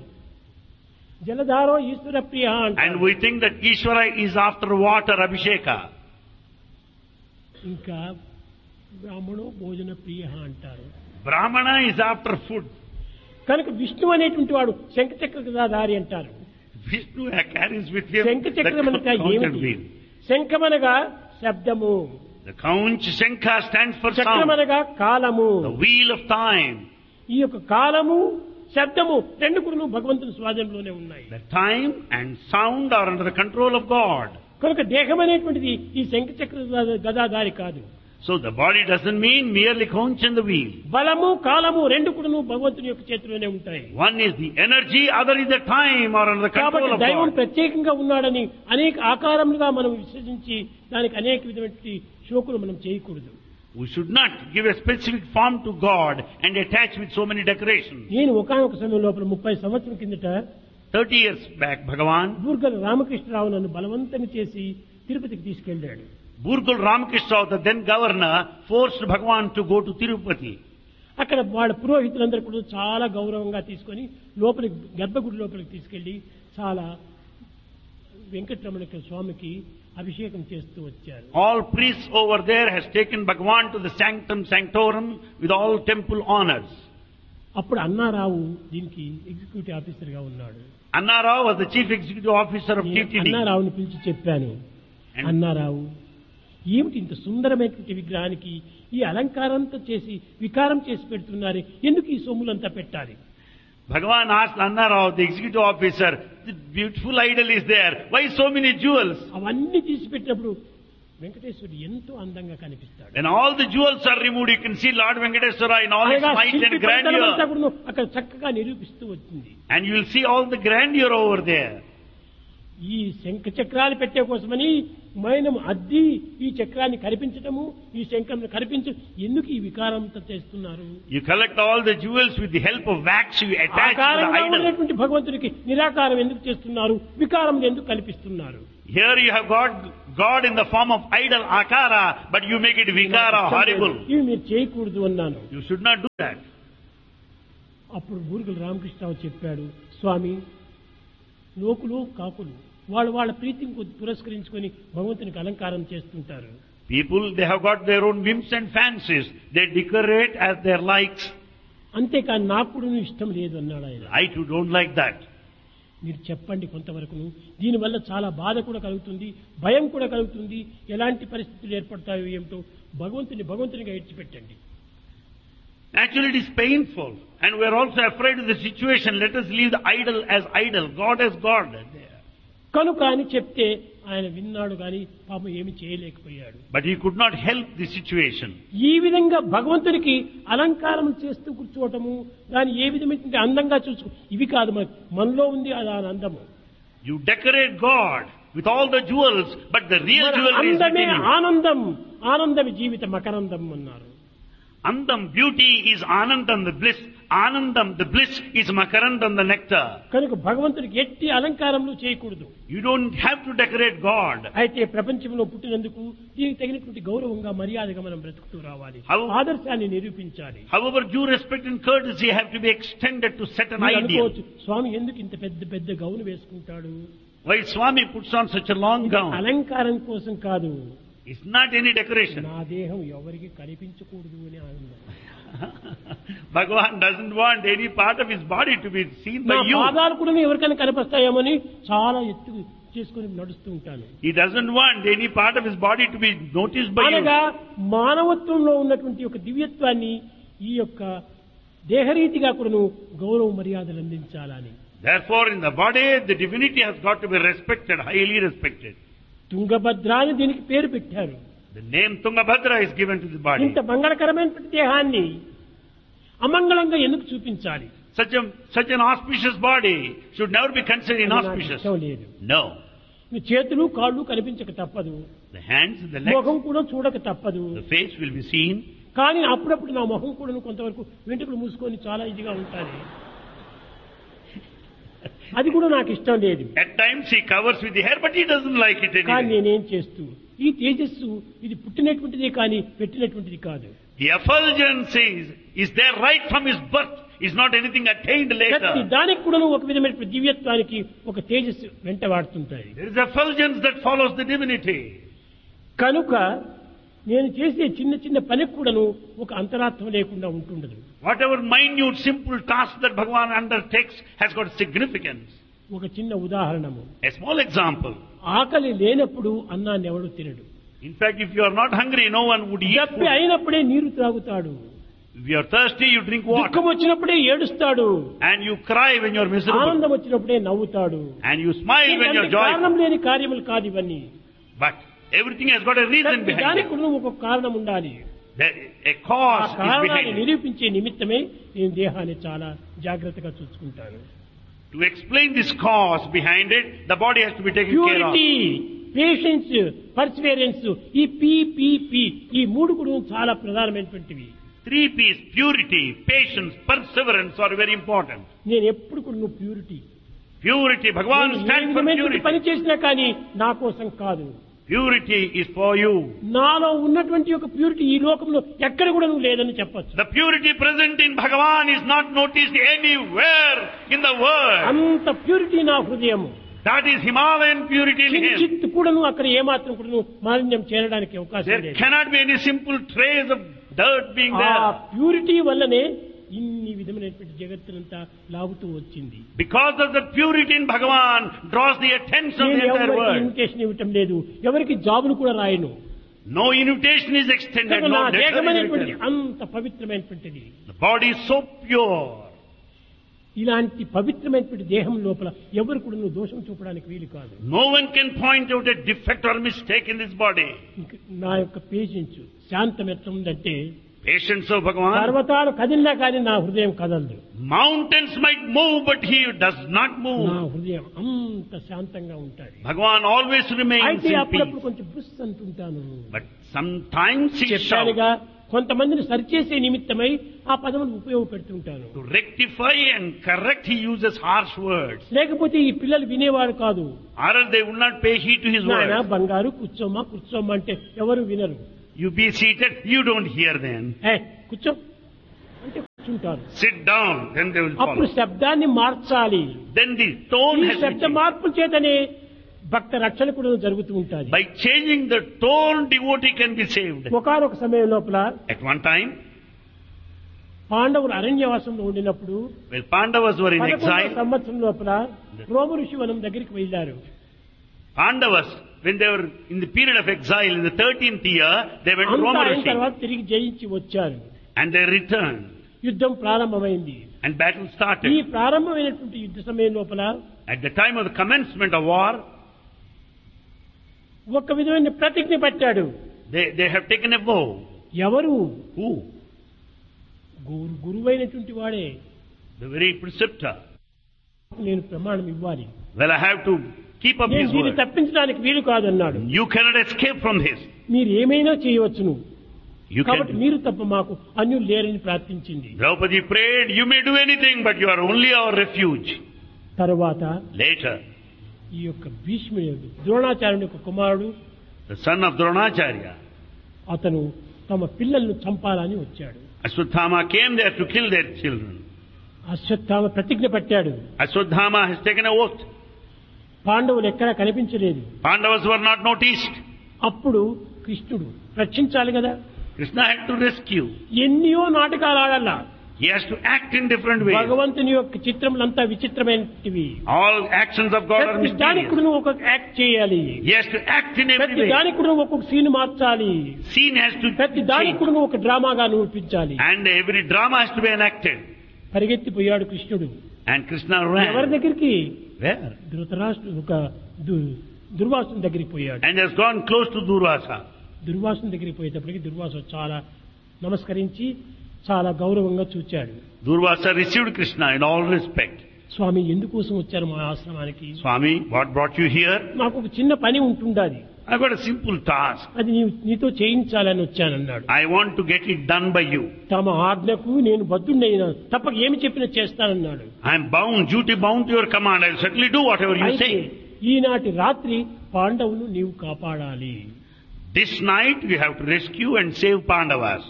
జలధారో ఈశ్వర ప్రియ And అంటారు we think that Ishvara is after water, Abhisheka. ఇంకా బ్రాహ్మణో భోజన ప్రియ అంటారు Brahmana is after food. కనుక విష్ణు అనేటువంటి వాడు శంఖచక్ర గదాధారి అంటారు Vishnu carries with him the శంఖచక్రం అనగా count and ఏమిటి wheel. శంఖమనగా శబ్దము The Kaunch Shankha stands for sound. చక్రమనగా కాలము The wheel of time. ఈ యొక్క కాలము శబ్దము రెండు కూడా భగవంతుని స్వాధీనంలోనే ఉన్నాయి The time and sound are under the control of God. కనుక దేహం అనేటువంటిది ఈ శంఖచక్ర గద- గదాధారి కాదు So the body doesn't mean merely conch and the wheel. బలము కాలము రెండు కూడా భగవంతుని యొక్క చేతిలోనే ఉంటాయి One is the energy, other is the time or under the control కాబట్టి of దైవం God. ప్రత్యేకంగా ఉన్నాడని అనేక ఆకారములుగా మనం విశ్వసించి దానికి అనేక విధమైన షోకులు మనం చేయకూడదు We should not give a specific form to God and attach with so many decorations. నేను ఒకనొక సమయం లోపల ముప్పై సంవత్సరం కిందట 30 years back, Bhagavan, బూర్గల రామకృష్ణరావు నన్ను బలవంతం చేసి తిరుపతికి తీసుకెళ్ళాడు Burkul Ramakrishna, the then governor, forced Bhagavan to go to Tirupati. అక్కడ వాళ్ళ పురోహితులందరూ కూడా చాలా గౌరవంగా తీసుకొని లోపలికి గర్భగుడి లోపలికి తీసుకెళ్లి చాలా వెంకటరమణ స్వామికి అభిషేకం చేస్తూ వచ్చారు All priests over there has taken Bhagavan to the sanctum sanctorum with all temple honors. అప్పుడు అన్నారావు దీనికి ఎగ్జిక్యూటివ్ ఆఫీసర్ గా ఉన్నాడు Anna Rao was the chief executive officer of నేను TTD. అన్నారావుని పిలిచి చెప్పాను And- అన్నారావు ఏమిటి ఇంత సుందరమైనటువంటి విగ్రహానికి ఈ అలంకారంతో చేసి వికారం చేసి పెడుతున్నారు ఎందుకు ఈ సొమ్ములంతా పెట్టాలి Bhagavan asked Anna Rao, the executive officer, the beautiful idol is there. Why so many jewels? అవన్నీ తీసి పెట్టినప్పుడు వెంకటేశ్వరుడు ఎంతో అందంగా కనిపిస్తాడు When all the jewels are removed, you can see Lord Venkateswara in all his అనగా might శిల్పి and పనితనమంతా grandeur. కూడాను అక్కడ చక్కగా నిరూపిస్తూ వచ్చింది And you will see all the grandeur over there. ఈ శంఖ చక్రాలు పెట్టే కోసమని మైనం అద్ది ఈ చక్రాన్ని కనిపించటము ఈ శంఖం కనిపించ ఎందుకు ఈ వికారంతో చేస్తున్నారు You collect all the jewels with the help of wax you attach to the ఆకారంగా idol. ఉన్నటువంటి భగవంతుడికి నిరాకారం ఎందుకు చేస్తున్నారు వికారం ఎందుకు కల్పిస్తున్నారు Here you have got God in the form of idol akara, but you make it vikara, horrible. ఇవి మీరు చేయకూడదు అన్నాను You should not do that. అప్పుడు బూరుగుల రామకృష్ణరావు చెప్పాడు స్వామి లోకులు కాకులు వాళ్ళు వాళ్ళ ప్రీతిని కొద్ది పురస్కరించుకొని భగవంతునికి అలంకారం చేస్తుంటారు People, they have got their own whims and fancies. They decorate as their likes. అంతేకాని నాకు కూడా ఇష్టం లేదు అన్నాడు ఆయన I too don't like that. మీరు చెప్పండి కొంతవరకును దీనివల్ల చాలా బాధ కూడా కలుగుతుంది భయం కూడా కలుగుతుంది ఎలాంటి పరిస్థితులు ఏర్పడతాయో ఏమిటో భగవంతుని భగవంతునిగా ఇడ్చిపెట్టండి Actually, it is painful. And we are also afraid of the situation. Let us leave the idol as idol, God as God. కనుక అని చెప్తే ఆయన విన్నాడు కానీ పాపం ఏమి చేయలేకపోయాడు But he could not help the situation. ఈ విధంగా భగవంతునికి అలంకారం చేస్తూ కూర్చోవటము దాన్ని ఏ విధమైన అందంగా చూసుకో ఇవి కాదు మన మనలో ఉంది అది ఆ అందము You decorate God with all the jewels, but the real మన jewel is అందమే within you. ఆనందం ఆనందం జీవిత మకరందం అన్నారు Andam, beauty is Anandam, the bliss. Anandam, the bliss is Makarandam, the nectar. కనుక భగవంతునికి ఎట్టి అలంకారములు చేయకూడదు You don't have to decorate God. అయితే ప్రపంచంలో పుట్టినందుకు దీనికి తగినటువంటి గౌరవంగా మర్యాదగా మనం బ్రతుకుతూ రావాలి How- ఆదర్శాన్ని నిరూపించాలి However, due respect and courtesy have to be extended to set an మీరు ideal. అనుకోవచ్చు స్వామి ఎందుకు ఇంత పెద్ద పెద్ద గౌను వేసుకుంటాడు Why Swami puts on such a long ఇది gown? అలంకారం కోసం కాదు It's not any decoration. నా దేహం ఎవరికి కనిపించకూడదు అని ఆనందం Bhagavan doesn't want any part of his body to be seen నా by you. పాదాలు కూడా ఎవరికైనా కనిపిస్తాయేమని చాలా ఎత్తు చేసుకుని నడుస్తూ ఉంటాను He doesn't want any part of his body to be noticed by you. అనగా మానవత్వంలో ఉన్నటువంటి ఒక దివ్యత్వాన్ని ఈ యొక్క దేహరీతిగా కూడాను గౌరవ మర్యాదలు అందించాలని Therefore, in the body, the divinity has got to be respected, highly respected. Tungabhadra అని దీనికి పేరు పెట్టారు The name Tungabhadra is given to the body. ఇంత మంగళకరమైనటువంటి దేహాన్ని అమంగళంగా ఎందుకు చూపించాలి Such a such an auspicious body should never be considered అది నాకు inauspicious. ఇష్టం లేదు No. మీ చేతులు కాళ్ళు కనిపించక తప్పదు The hands, the legs, ముఖం కూడా చూడక తప్పదు the face will be seen. కానీ అప్పుడప్పుడు నా మొహం కూడా కొంతవరకు వెంట్రుకలు మూసుకొని చాలా ఇదిగా ఉంటుంది అది కూడా నాకు ఇష్టం లేదు At times he covers with the hair, but he doesn't like it కానీ anyway. నేనేం చేస్తూ ఈ తేజస్సు ఇది పుట్టినటువంటిదే కానీ పెట్టినటువంటిది కాదు The effulgence is, is there right from his birth, is not anything attained ప్రతి later. దానికి కూడా ఒక విధమైన దివ్యత్వానికి ఒక తేజస్సు వెంటవాడుతుంటాయి There is effulgence that follows the divinity. కనుక నేను చేసే చిన్న చిన్న పనికి కూడాను ఒక అంతరార్థం లేకుండా ఉంటుండదు Whatever minute, simple task that Bhagavan undertakes has got significance. ఒక చిన్న ఉదాహరణము A small example. ఆకలి లేనప్పుడు అన్నాన్ని ఎవడు తినడు In fact, if you are not hungry, no one would eat దప్పి food. అయినప్పుడే నీరు త్రాగుతాడు If you are thirsty, you drink water. దుఃఖం వచ్చినప్పుడే ఏడుస్తాడు And you cry when you are miserable. ఆనందం వచ్చినప్పుడే నవ్వుతాడు And you smile when you are ఎందుకంటే కారణం joyful. లేని కార్యములు కాదు ఇవన్నీ But everything has got a reason ప్రతి behind దానికి it. కూడా ఒక కారణం ఉండాలి There, a ఆ cause is కారణాన్ని behind it. నిరూపించే నిమిత్తమే నేను దేహాన్ని చాలా జాగ్రత్తగా చూసుకుంటాను To explain this cause behind it, the body has to be taken care of. Purity patience perseverance ఈ పి పి పి ఈ మూడు కూడా చాలా ప్రధానమైనటువంటివి Three P's, purity, patience, perseverance are very important. నేను ఎప్పుడు కూడా నువ్వు purity Purity, Bhagavan stands for పని purity. చేసినా కానీ నా కోసం కాదు Purity is for you. నాలో ఉన్నటువంటి ఒక ప్యూరిటీ ఈ లోకంలో ఎక్కడ కూడా నువ్వు లేదని చెప్పొచ్చు The purity present in Bhagavan is not noticed anywhere in the world. అంత ప్యూరిటీ నా హృదయము That is Himalayan purity in Him. కించిత్ కూడాను అక్కడ ఏమాత్రం కూడాను మాలిన్యం చేరడానికి అవకాశం There లేదు cannot be any simple trace of dirt being ఆ there. ప్యూరిటీ వల్లనే ఇన్ని విధమైనటువంటి జగత్తునంతా లాగుతూ వచ్చింది Because of the purity in Bhagavan draws the attention of నేను the entire ఎవరికి world. ఇన్విటేషన్ ఇవ్వటం లేదు ఎవరికి జాబులు కూడా రాయను No invitation is extended, కనుక నా no letter is దేహమైనటువంటి written. అంత పవిత్రమైనటువంటిది The body is so pure. ఇలాంటి పవిత్రమైనటువంటి దేహం లోపల ఎవరు కూడా నువ్వు దోషం చూపడానికి వీలు కాదు No one can point out a defect or mistake in this body. ఇంక నా యొక్క పేషెన్స్ శాంతం ఎట్లా ఉందంటే Patience of Bhagavan. పర్వతాలు కదిలినా కానీ నా హృదయం కదలదు Mountains might move, but he does not నా move. హృదయం అంత శాంతంగా ఉంటుంది Bhagavan always remains అయితే in అప్పుడప్పుడు peace. కొంచెం బుస్ అంటుంటాను But sometimes he shouts. చెప్పానుగా కొంతమందిని సరిచేసే నిమిత్తమై ఆ పదమును ఉపయోగపెడుతుంటాను To rectify and correct, he uses harsh words. లేకపోతే ఈ పిల్లలు వినేవారు కాదు Or else they will not pay heed to his నాయన words. బంగారు కూర్చోమ్మా కూర్చోమ్మా అంటే ఎవరు వినరు You be seated, you don't hear them. ఏ కూర్చో అంటే కూర్చుంటారు Sit down, then they will అప్పుడు follow. శబ్దాన్ని మార్చాలి Then the tone ఈ has to శబ్ద change. మార్పుల చేతనే భక్త రక్షణ కూడా జరుగుతూ ఉంటుంది By changing the tone, devotee can be saved. ఒకనొక సమయం లోపల At one time, పాండవులు అరణ్యవాసంలో ఉండినప్పుడు when Pandavas were in పదకొండవ exile, సంవత్సరం లోపల రోమ ఋషి వనం దగ్గరికి వెళ్ళారు Pandavas, when they were in the period of exile in the 13th year, they went to అంతా Roma అయిన తర్వాత Rishi తిరిగి జయించి వచ్చారు and they returned యుద్ధం ప్రారంభమైంది and battle ఈ started. ప్రారంభమైనటువంటి యుద్ధ సమయం లోపల At the time of the commencement of war, ఒక విధమైన ప్రతిజ్ఞ పట్టాడు they, they have taken a vow. ఎవరు Who? గురు గురువైనటువంటి వాడే The very preceptor. నేను ప్రమాణం ఇవ్వాలి Well, I have to keep up నేను his దీన్ని word. తప్పించడానికి వీలు కాదన్నాడు You cannot escape from this. మీరు ఏమైనా చేయవచ్చును You కాబట్టి can. మీరు తప్ప మాకు అన్యులు లేరని ప్రార్థించింది Draupadi prayed, you may do anything, but you are only our refuge. తరువాత Later, ఈ యొక్క భీష్ముడు ద్రోణాచార్యుని యొక్క కుమారుడు the son of Dronacharya, అతను తమ పిల్లలను చంపాలని వచ్చాడు Ashwatthama came there to kill their children. Ashwatthama ప్రతిజ్ఞ పట్టాడు Ashwatthama has taken a oath. పాండవులు ఎక్కడా కనిపించలేదు Pandavas were not noticed. అప్పుడు కృష్ణుడు రక్షించాలి కదా Krishna had to rescue. ఎన్నో నాటకాలు ఆడాల He has to act in different ways. భగవంతుని యొక్క చిత్రములంతా విచిత్రమైనవి All actions of God are ప్రతి దానికి mysterious. కూడా నువ్వు ఒక్కొక్క యాక్ట్ చేయాలి He has to act in every ప్రతి way. దానికి కూడా నువ్వు ఒక్కొక్క సీన్ మార్చాలి Scene has to ప్రతి దానికి change. కూడా నువ్వు ఒక డ్రామాగా నిరూపించాలి And every drama has to be enacted. పరిగెత్తిపోయాడు కృష్ణుడు And Krishna ఎవరి ran. దగ్గరికి Where? ధృతరాష్ట్రు ఒక దు- దుర్వాసుని దగ్గరికి పోయాడు And has gone close to Durvasa. దుర్వాసుని దగ్గరికి పోయేటప్పటికి దుర్వాసు చాలా నమస్కరించి చాలా గౌరవంగా చూచాడు Durvasa received Krishna in all respect. స్వామి ఎందుకోసం వచ్చారు మా ఆశ్రమానికి Swami, what brought you here? నాకు ఒక చిన్న పని ఉంటుండాది I've got a simple task. అది నీవు నీతో చేయించాలని వచ్చానన్నాడు I want to get it done by you. తమ ఆజ్ఞకు నేను బద్దుండైన తప్పక ఏమి చెప్పినా చేస్తానన్నాడు I'm bound, duty bound to your command. I'll certainly do whatever you అయితే say. ఈనాటి రాత్రి పాండవులు నీవు కాపాడాలి This night we have to rescue and save Pandavas.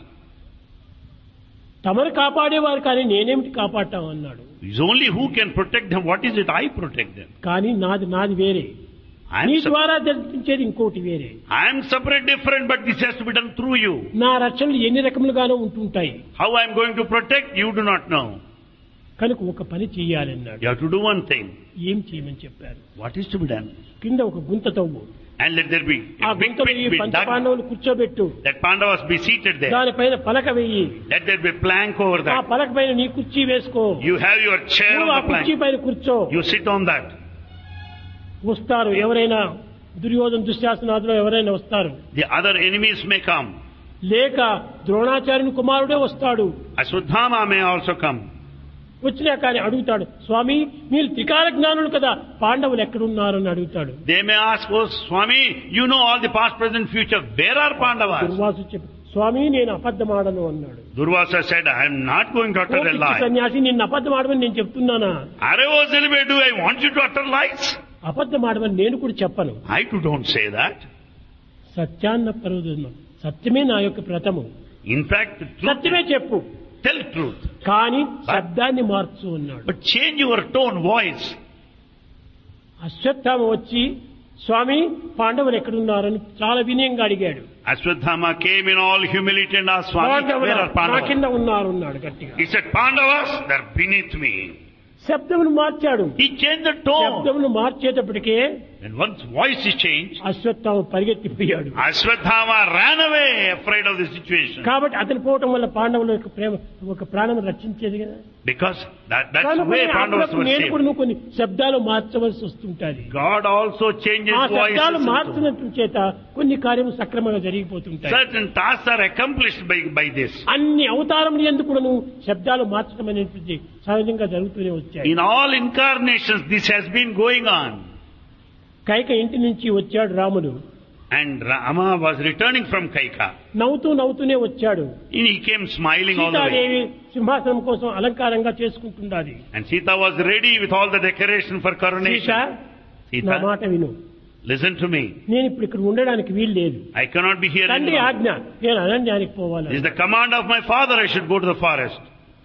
తమను కాపాడేవారు కానీ నేనేమిటి కాపాడటం అన్నాడు It's only who can protect them. What is it? I protect them. కానీ నాది నాది వేరే I'm, నీ sep- ద్వారా జరిపించేది ఇంకోటి వేరే I'm separate, different, but this has to be done through you. నా రక్షణలు ఎన్ని రకములుగానో ఉంటుంటాయి How I'm going to protect, you do not know. కనుక ఒక పని చెయ్యాలన్నాడు You have to do one thing. ఏం చేయమని చెప్పారు What is to be done? కింద ఒక గుంత తవ్వు And let there be ఆ a big గుంతలో ఈ pit be పంచ dug. పాండవులు కూర్చోబెట్టు Let Pandavas be seated there. దానిపైన పలక వెయ్యి Let there be a plank over ఆ that. పలక పైన నీ కుర్చీ వేసుకో You have your chair నువ్వు ఆ on the కుర్చీ plank. పైన కూర్చో You sit on that. వస్తారు ఎవరైనా దుర్యోధన దుశ్శాసనాథులు ఎవరైనా వస్తారు The other enemies may come. లేక ద్రోణాచార్యుని కుమారుడే వస్తాడు Ashwadhama may also come. వచ్చినా కానీ అడుగుతాడు స్వామి మీరు త్రికాల జ్ఞానులు కదా పాండవులు ఎక్కడున్నారు అని అడుగుతాడు They may ask, Oh Swami, you know all the past, present, future. Where are Pandavas? Durvasu చెప్పి స్వామి నేను అబద్ధమాడను అన్నాడు Durvasa said, I am not going to oh utter a పిచ్చి lie. సన్యాసి నిన్ను అబద్ధమాడమని నేను చెప్తున్నానా Aravo Zilbe, do I want you to utter lies? అబద్ధమాడమని నేను కూడా చెప్పను I too don't say that. సత్యాన్న పరుదును సత్యమే నా యొక్క ప్రథము In fact, the truth, సత్యమే చెప్పు tell truth. కానీ శబ్దాన్ని మార్చు అన్నాడు But change your tone, voice. Ashwatthama వచ్చి స్వామి పాండవులు ఎక్కడున్నారని చాలా వినయంగా అడిగాడు Ashwadhama came in all humility and asked Swami, పాండవులు where are నా కింద Pandavas? ఉన్నారు అన్నాడు గట్టిగా He said, Pandavas, they're beneath me. శబ్దమును మార్చాడు He changed the tone. శబ్దమును మార్చేటప్పటికే When one's voice is changed, Ashwatthama పరిగెత్తిపోయాడు Ashwatthama ran away afraid of the situation. కాబట్టి అతను పోవటం వల్ల పాండవుల యొక్క ప్రేమ ఒక ప్రాణం రక్షించేది కదా Because that, that's the కనుక way Pandavas అప్పుడప్పుడు were నేను saved. కూడా నువ్వు కొన్ని శబ్దాలు మార్చవలసి వస్తుంటాది God also changes ఆ voices. శబ్దాలు and so- మార్చినట్టు చేత కొన్ని కార్యము సక్రమంగా జరిగిపోతుంటాయి Certain tasks are accomplished by, by this. అన్ని అవతారములు ఎందుకు కూడా నువ్వు శబ్దాలు మార్చడం అనేటువంటి సహజంగా జరుగుతూనే వచ్చాయి In all incarnations, this has been going on. Kaika ఇంటి నుంచి వచ్చాడు రాముడు And Rama was returning from Kaika. నవ్వుతూ నవ్వుతూనే వచ్చాడు And he came smiling all the way. Sitadevi సింహాసనం కోసం అలంకారంగా చేసుకుంటున్నది And Sita was ready with all the decoration for Sita coronation. నా Sita, మాట విను listen to me. నేను ఇప్పుడు ఇక్కడ ఉండడానికి వీలు లేదు I cannot be here తండ్రి anymore. ఆజ్ఞ నేను అరణ్యానికి It పోవాలి is the command of my father I should go to the forest.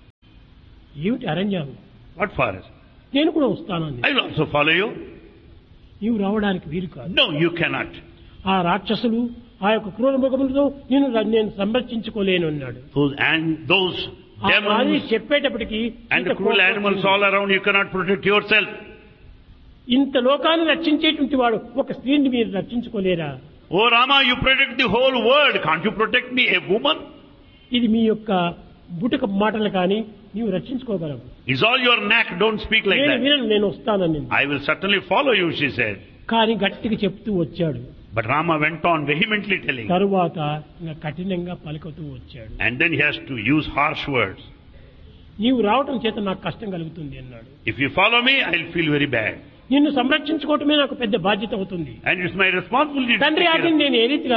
ఏమిటి అరణ్యం What forest? నేను కూడా వస్తానని I will also follow you. నీవు రావడానికి వీలు కాదు No, you cannot. ఆ రాక్షసులు ఆ యొక్క క్రూర మృగములతో నేను ర- నేను సంరక్షించుకోలేను అన్నాడు Those and those ఆ మాది demons చెప్పేటప్పటికి and Sita the cruel కోపం animals వచ్చింది. all around, you cannot protect yourself. ఇంత లోకాన్ని రక్షించేటువంటి వాడు ఒక స్త్రీని మీరు రక్షించుకోలేరా Oh Rama, you protect the whole world. Can't you protect me, a woman? ఇది మీ యొక్క బుటక మాటలు కానీ నీవు రక్షించుకోగలవు Is all your knack? Don't speak like నేను that. వినను నేను వస్తానని I will certainly follow you, she said. కానీ గట్టిగా చెప్తూ వచ్చాడు But Rama went on vehemently telling. తరువాత ఇంకా కఠినంగా పలుకుతూ వచ్చాడు And then he has to use harsh words. నీవు రావటం చేత నాకు కష్టం కలుగుతుంది అన్నాడు If you follow me, I'll feel very bad. నిన్ను సంరక్షించుకోవటమే నాకు పెద్ద బాధ్యత అవుతుంది And it's my responsibility to తండ్రి take care ఆజ్ఞని of- నేను ఏ రీతిగా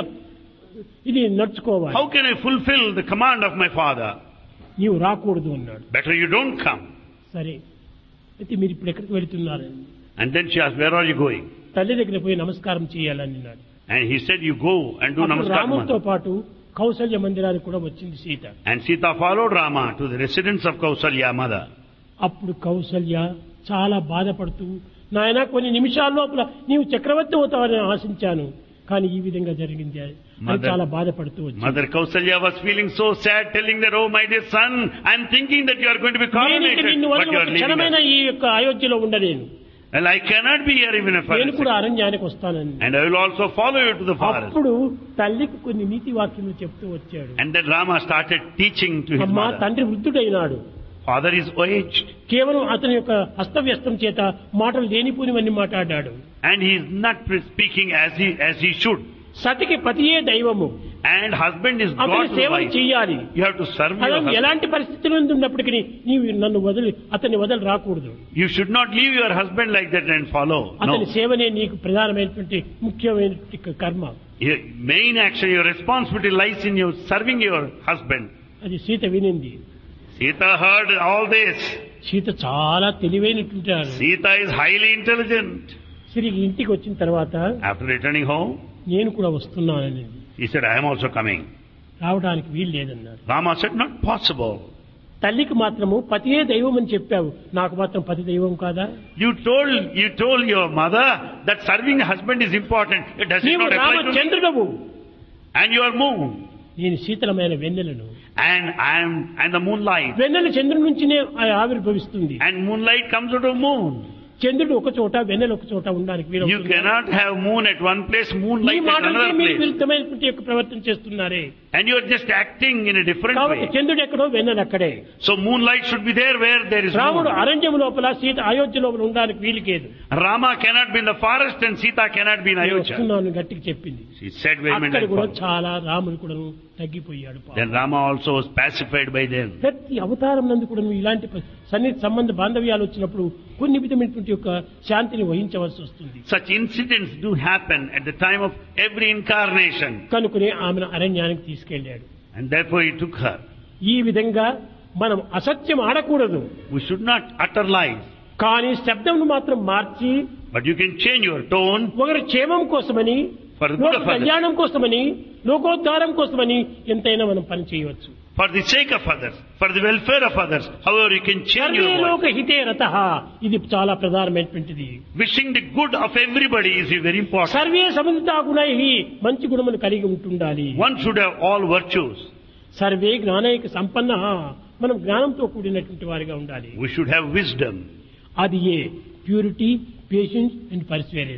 ఇది నడుచుకోవాలి How can I fulfill the command of my father? నీవు రాకూడదు అన్నాడు Better you don't come. సరే అయితే మీరు ఇప్పుడు ఎక్కడికి వెళుతున్నారు And then she asked, where are you going? తల్లి దగ్గర పోయి నమస్కారం చేయాలని అన్నాడు And he said, you go and do అప్పుడు namaskar. to రాముడితో mother." పాటు కౌసల్య మందిరానికి కూడా వచ్చింది Sita And Sita followed Rama to the residence of Kausalya mother. అప్పుడు కౌసల్య చాలా బాధపడుతూ నాయన కొన్ని నిమిషాల లోపల నీవు చక్రవర్తి అవుతావని ఆశించాను కానీ ఈ విధంగా జరిగింది అని Mother- చాలా బాధపడుతూ వచ్చింది Mother Kausalya was feeling so sad, telling that, oh my dear son, I'm thinking that you are going to be నేను ఇక నిన్ను coronated, but వదిలి you ఒక are leaving క్షణమైన us. ఈ యొక్క అయోధ్యలో ఉండలేను Well, I cannot be here even if I నేను కూడా అరణ్యానికి వస్తానని And I will also follow you to the forest. అప్పుడు తల్లికి కొన్ని నీతి వాక్యములు చెప్తూ వచ్చాడు And then Rama started teaching to his అమ్మా mother. తండ్రి వృద్ధుడైనాడు Father is aged కేవలం అతని యొక్క హస్తవ్యస్తం చేత మాటలు లేనిపోనివన్నీ మాట్లాడాడు and he is not speaking as he, as he should. సతికి పతియే దైవము And husband is అతని God's సేవలు wife. చెయ్యాలి You have to serve your అతను husband. ఎలాంటి పరిస్థితుల్లో ఉన్నప్పటికీ నీవు నన్ను వదిలి అతన్ని వదిలి రాకూడదు You should not leave your husband like that and follow. No. అతని సేవనే నీకు ప్రధానమైనటువంటి ముఖ్యమైనటువంటి కర్మ Your main action, your responsibility lies in your serving your husband. అది Sita వినింది Sita heard all this. Sita చాలా తెలివైనటువంటి ఆమె. Sita is highly intelligent. తిరిగి ఇంటికి వచ్చిన తర్వాత After returning home, నేను కూడా వస్తున్నానని he said, I am also coming. రావడానికి వీలు లేదన్నాడు Rama said, not possible. తల్లికి మాత్రము పతియే దైవం అని చెప్పావు నాకు మాత్రం పతి దైవం కాదా You told, you told your mother that serving a husband is important. Does it నీవు not apply to me? రామచంద్రుడవు And your moon. నేను శీతలమైన వెన్నెలను And I am, and the moonlight. వెన్నెల చంద్రుడి నుంచినే ఆ ఆవిర్భవిస్తుంది And moonlight comes out of moon. చంద్రుడు ఒక చోట వెన్నెల ఒక చోట ఉండడానికి వీలు You cannot have moon at one place, ఈ moonlight at మాటలకే another మీరు place. విరుద్ధమైనటువంటి యొక్క ప్రవర్తన చేస్తున్నారే And you are just acting in a different కాబట్టి way. చంద్రుడు ఎక్కడో వెన్నెల అక్కడే So moonlight should be there where there is రాముడు moon. అరణ్యం లోపల సీత అయోధ్య లోపల ఉండడానికి వీలుకేదు Rama cannot be in the forest and Sita cannot be in నేను Ayodhya. వస్తున్నాను గట్టిగా చెప్పింది She said అక్కడ vehemently. కూడా follow. చాలా రాముడు కూడా తగ్గిపోయాడు పాపం. Then Rama also was pacified by them. ప్రతి అవతారం నందు కూడా నువ్వు ఇలాంటి ప- సన్నిహిత సంబంధ బాంధవ్యాలు వచ్చినప్పుడు కొన్ని విధమైనటువంటి యొక్క శాంతిని వహించవలసి వస్తుంది Such incidents do happen at the time of every incarnation. కనుకునే ఆమెను అరణ్యానికి తీసుకెళ్ళాడు And therefore he took her. ఈ విధంగా మనం అసత్యం ఆడకూడదు We should not utter lies. కానీ శబ్దంను మాత్రం మార్చి But you can change your tone ఒకరి క్షేమం కోసమని For the good లోక of others. కళ్యాణం కోసమని లోకోద్ధారం కోసమని ఎంతైనా మనం పని చేయవచ్చు for the sake of others, for the welfare of others. However, you can change సర్వే your voice. లోక హితే రత ఇది చాలా ప్రధానమైనటువంటిది Wishing the good of everybody is very important. సర్వే సముదితా గుణై మంచి గుణములు కలిగి ఉంటుండాలి One should have all virtues. సర్వే జ్ఞానైక సంపన్న మనం జ్ఞానంతో కూడినటువంటి వారిగా ఉండాలి We should have wisdom. అది ఏ purity patience and perseverance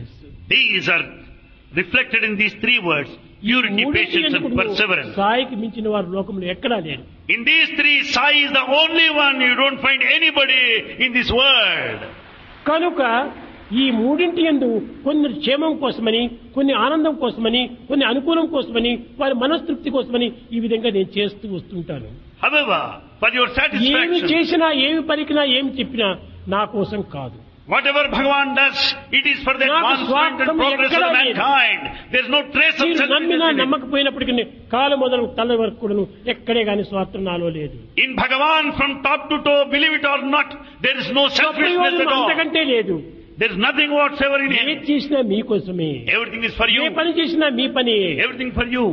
These are reflected in these three words purity, మూడింటి patience, and ఎందుకు perseverance. సాయికి మించిన వారు లోకంలో ఎక్కడా లేరు In these three, Sai is the only one. You don't find anybody in this world. కనుక ఈ మూడింటి ఎందు కొన్ని క్షేమం కోసమని కొన్ని ఆనందం కోసమని కొన్ని అనుకూలం కోసమని వారి మనస్తృప్తి కోసమని ఈ విధంగా నేను చేస్తూ వస్తుంటాను However, for your ఏమి satisfaction, చేసినా ఏమి పలికినా ఏమి చెప్పినా నా కోసం కాదు whatever Bhagavan does, it is for the నాకు advancement and స్వార్థం progress of ఎక్కడా లేదు. mankind. There's no trace of మీరు నమ్మినా selfishness in it. నమ్మకపోయినప్పటికీ కాలు మొదలు తల వరకు కూడాను ఎక్కడే గాని స్వార్థం నాలో లేదు In Bhagavan, from top to toe, believe it or not, there is no selfishness at ప్రయోజనం all. అంతకంటే లేదు There is nothing whatsoever in ఏది him. చేసినా మీకోసమే Everything is for A you. పని చేసినా మీ పని Everything for you.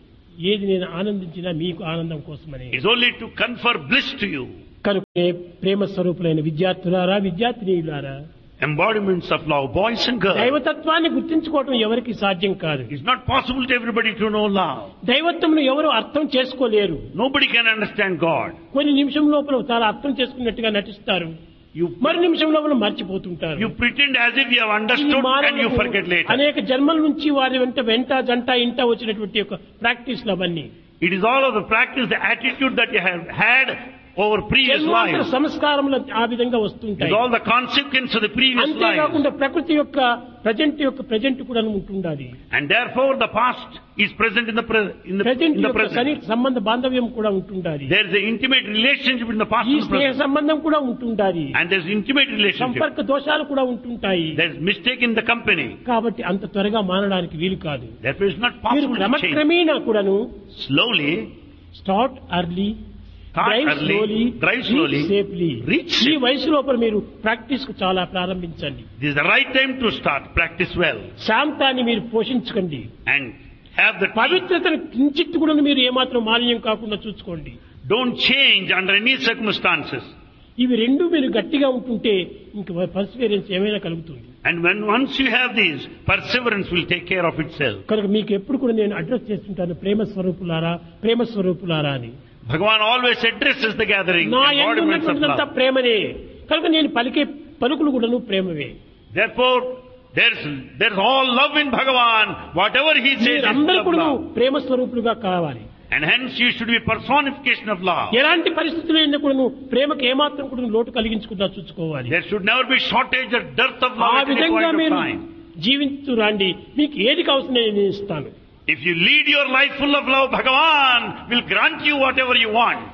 ఏది నేను ఆనందించినా మీకు ఆనందం కోసమని Is only to confer bliss to you. కనుక ప్రేమ స్వరూపులైన విద్యార్థులారా విద్యార్థినీయులారా Embodiments of love, boys and girls. దైవతత్వాన్ని గుర్తించుకోవటం ఎవరికి సాధ్యం కాదు It's not possible to everybody to know love. దైవత్వమును ఎవరు అర్థం చేసుకోలేరు Nobody can understand God. కొన్ని నిమిషం లోపల చాలా అర్థం చేసుకున్నట్టుగా నటిస్తారు You, మరి నిమిషం లోపల మర్చిపోతుంటారు you pretend as if you have ఈ understood and you మానవులకు forget later. అనేక జన్మల నుంచి వారి వెంట వెంట జంట ఇంట వచ్చినటువంటి యొక్క ప్రాక్టీస్లు అవన్నీ It is all of the practice, the attitude that you have had over previous జన్మాంతర lives. సంస్కారములు ఆ విధంగా It వస్తుంటాయి is all the consequence of the previous lives. అంతేకాకుండా ప్రకృతి యొక్క ప్రజెంట్ యొక్క ప్రజెంట్ కూడా ఉంటుండాలి And therefore the past is present in the, pre- in the, present in the యొక్క present. సన్నిహిత సంబంధ బాంధవ్యం కూడా ఉంటుండాలి There is an intimate relationship in the past ఈ and the స్నేహ present. సంబంధం కూడా ఉంటుండాలి And there is intimate relationship. సంపర్క దోషాలు కూడా ఉంటుంటాయి There is mistake in the company. కాబట్టి అంత త్వరగా మానడానికి వీలు కాదు Therefore it's not మీరు possible to change. క్రమక్రమేణా కూడాను Slowly, start early Start drive early, slowly drive slowly, safely reach ఈ safely. వయసు లోపల మీరు ప్రాక్టీస్ కు చాలా ప్రారంభించండి this is the right time to start. Practice well. శాంతాన్ని మీరు పోషించుకోండి And have the పవిత్రతను కించిత్తు కూడా మీరు ఏమాత్రం మాలిన్యం కాకుండా చూసుకోండి Don't change under any circumstances. ఇవి రెండు మీరు గట్టిగా ఉంటుంటే ఇంక పర్సివేరెన్స్ ఏమైనా కలుగుతుంది And when once you have these, perseverance will take care of itself. కనుక మీకు ఎప్పుడు కూడా నేను అడ్రస్ చేస్తుంటాను ప్రేమ స్వరూపులారా ప్రేమ స్వరూపులారా అని Bhagavan always addresses the gathering, నా embodiments of ఎందున్నటువంటిదంతా love. ప్రేమనే కనుక నేను పలికే పలుకులు కూడాను ప్రేమవే Therefore, there's, there's all love in Bhagavan. Whatever he says is మీరందరూ full of కూడా love. ప్రేమ స్వరూపులుగా కావాలి And hence you should be personification of love. ఎలాంటి పరిస్థితుల్లో కూడా నువ్వు ప్రేమకు ఏమాత్రం కూడా లోటు కలిగించుకుంటా చూసుకోవాలి There should never be shortage or dearth of ఆ love at any విధంగా point of మీరు time. జీవించు రండి మీకు ఏది కావాల్సిన నేను ఇస్తాను If you lead your life full of love, Bhagavan will grant you whatever you want.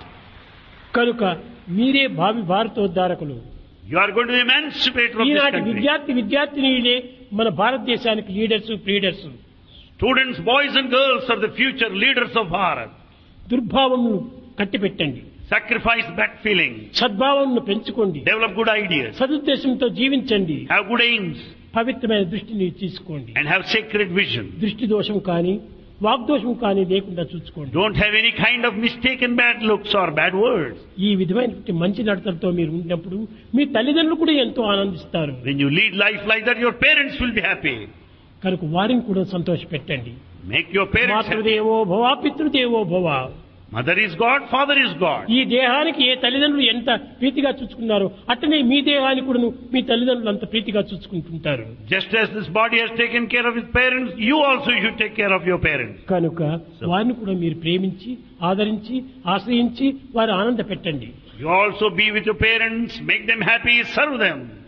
కనుక మీరే భావి భారతోద్ధారకులు You are going to emancipate from this ఈనాటి country. విద్యార్థి విద్యార్థినీలే మన భారతదేశానికి లీడర్స్ ప్రీడర్స్ Students, boys and girls are the future leaders of Bharat. దుర్భావమును కట్టిపెట్టండి Sacrifice bad feelings. సద్భావమును పెంచుకోండి Develop good ideas. సదుద్దేశంతో జీవించండి Have good aims. పవిత్రమైన దృష్టిని తీసుకోండి And have sacred vision. దృష్టి దోషం కానీ వాగ్దోషం కానీ లేకుండా చూసుకోండి Don't have any kind of mistaken bad looks or bad words. ఈ విధమైనటువంటి మంచి నడతలతో మీరు ఉన్నప్పుడు మీ తల్లిదండ్రులు కూడా ఎంతో ఆనందిస్తారు When you lead life like that, your parents will be happy. కనుక వారిని కూడా సంతోష పెట్టండి Make your parents happy. మాతృదేవో భవ పితృదేవో భవ Mother is God, father is God. ఈ దేహానికి ఏ తల్లిదండ్రులు ఎంత ప్రీతిగా చూసుకున్నారో అట్టనే మీ దేహానికి కూడా మీ తల్లిదండ్రులు అంత ప్రీతిగా చూసుకుంటుంటారు Just as this body has taken care of its parents, you also should take care of your parents. కనుక వారిని కూడా మీరు ప్రేమించి ఆదరించి ఆశ్రయించి వారు ఆనంద పెట్టండి You also be with your parents, make them happy, serve them.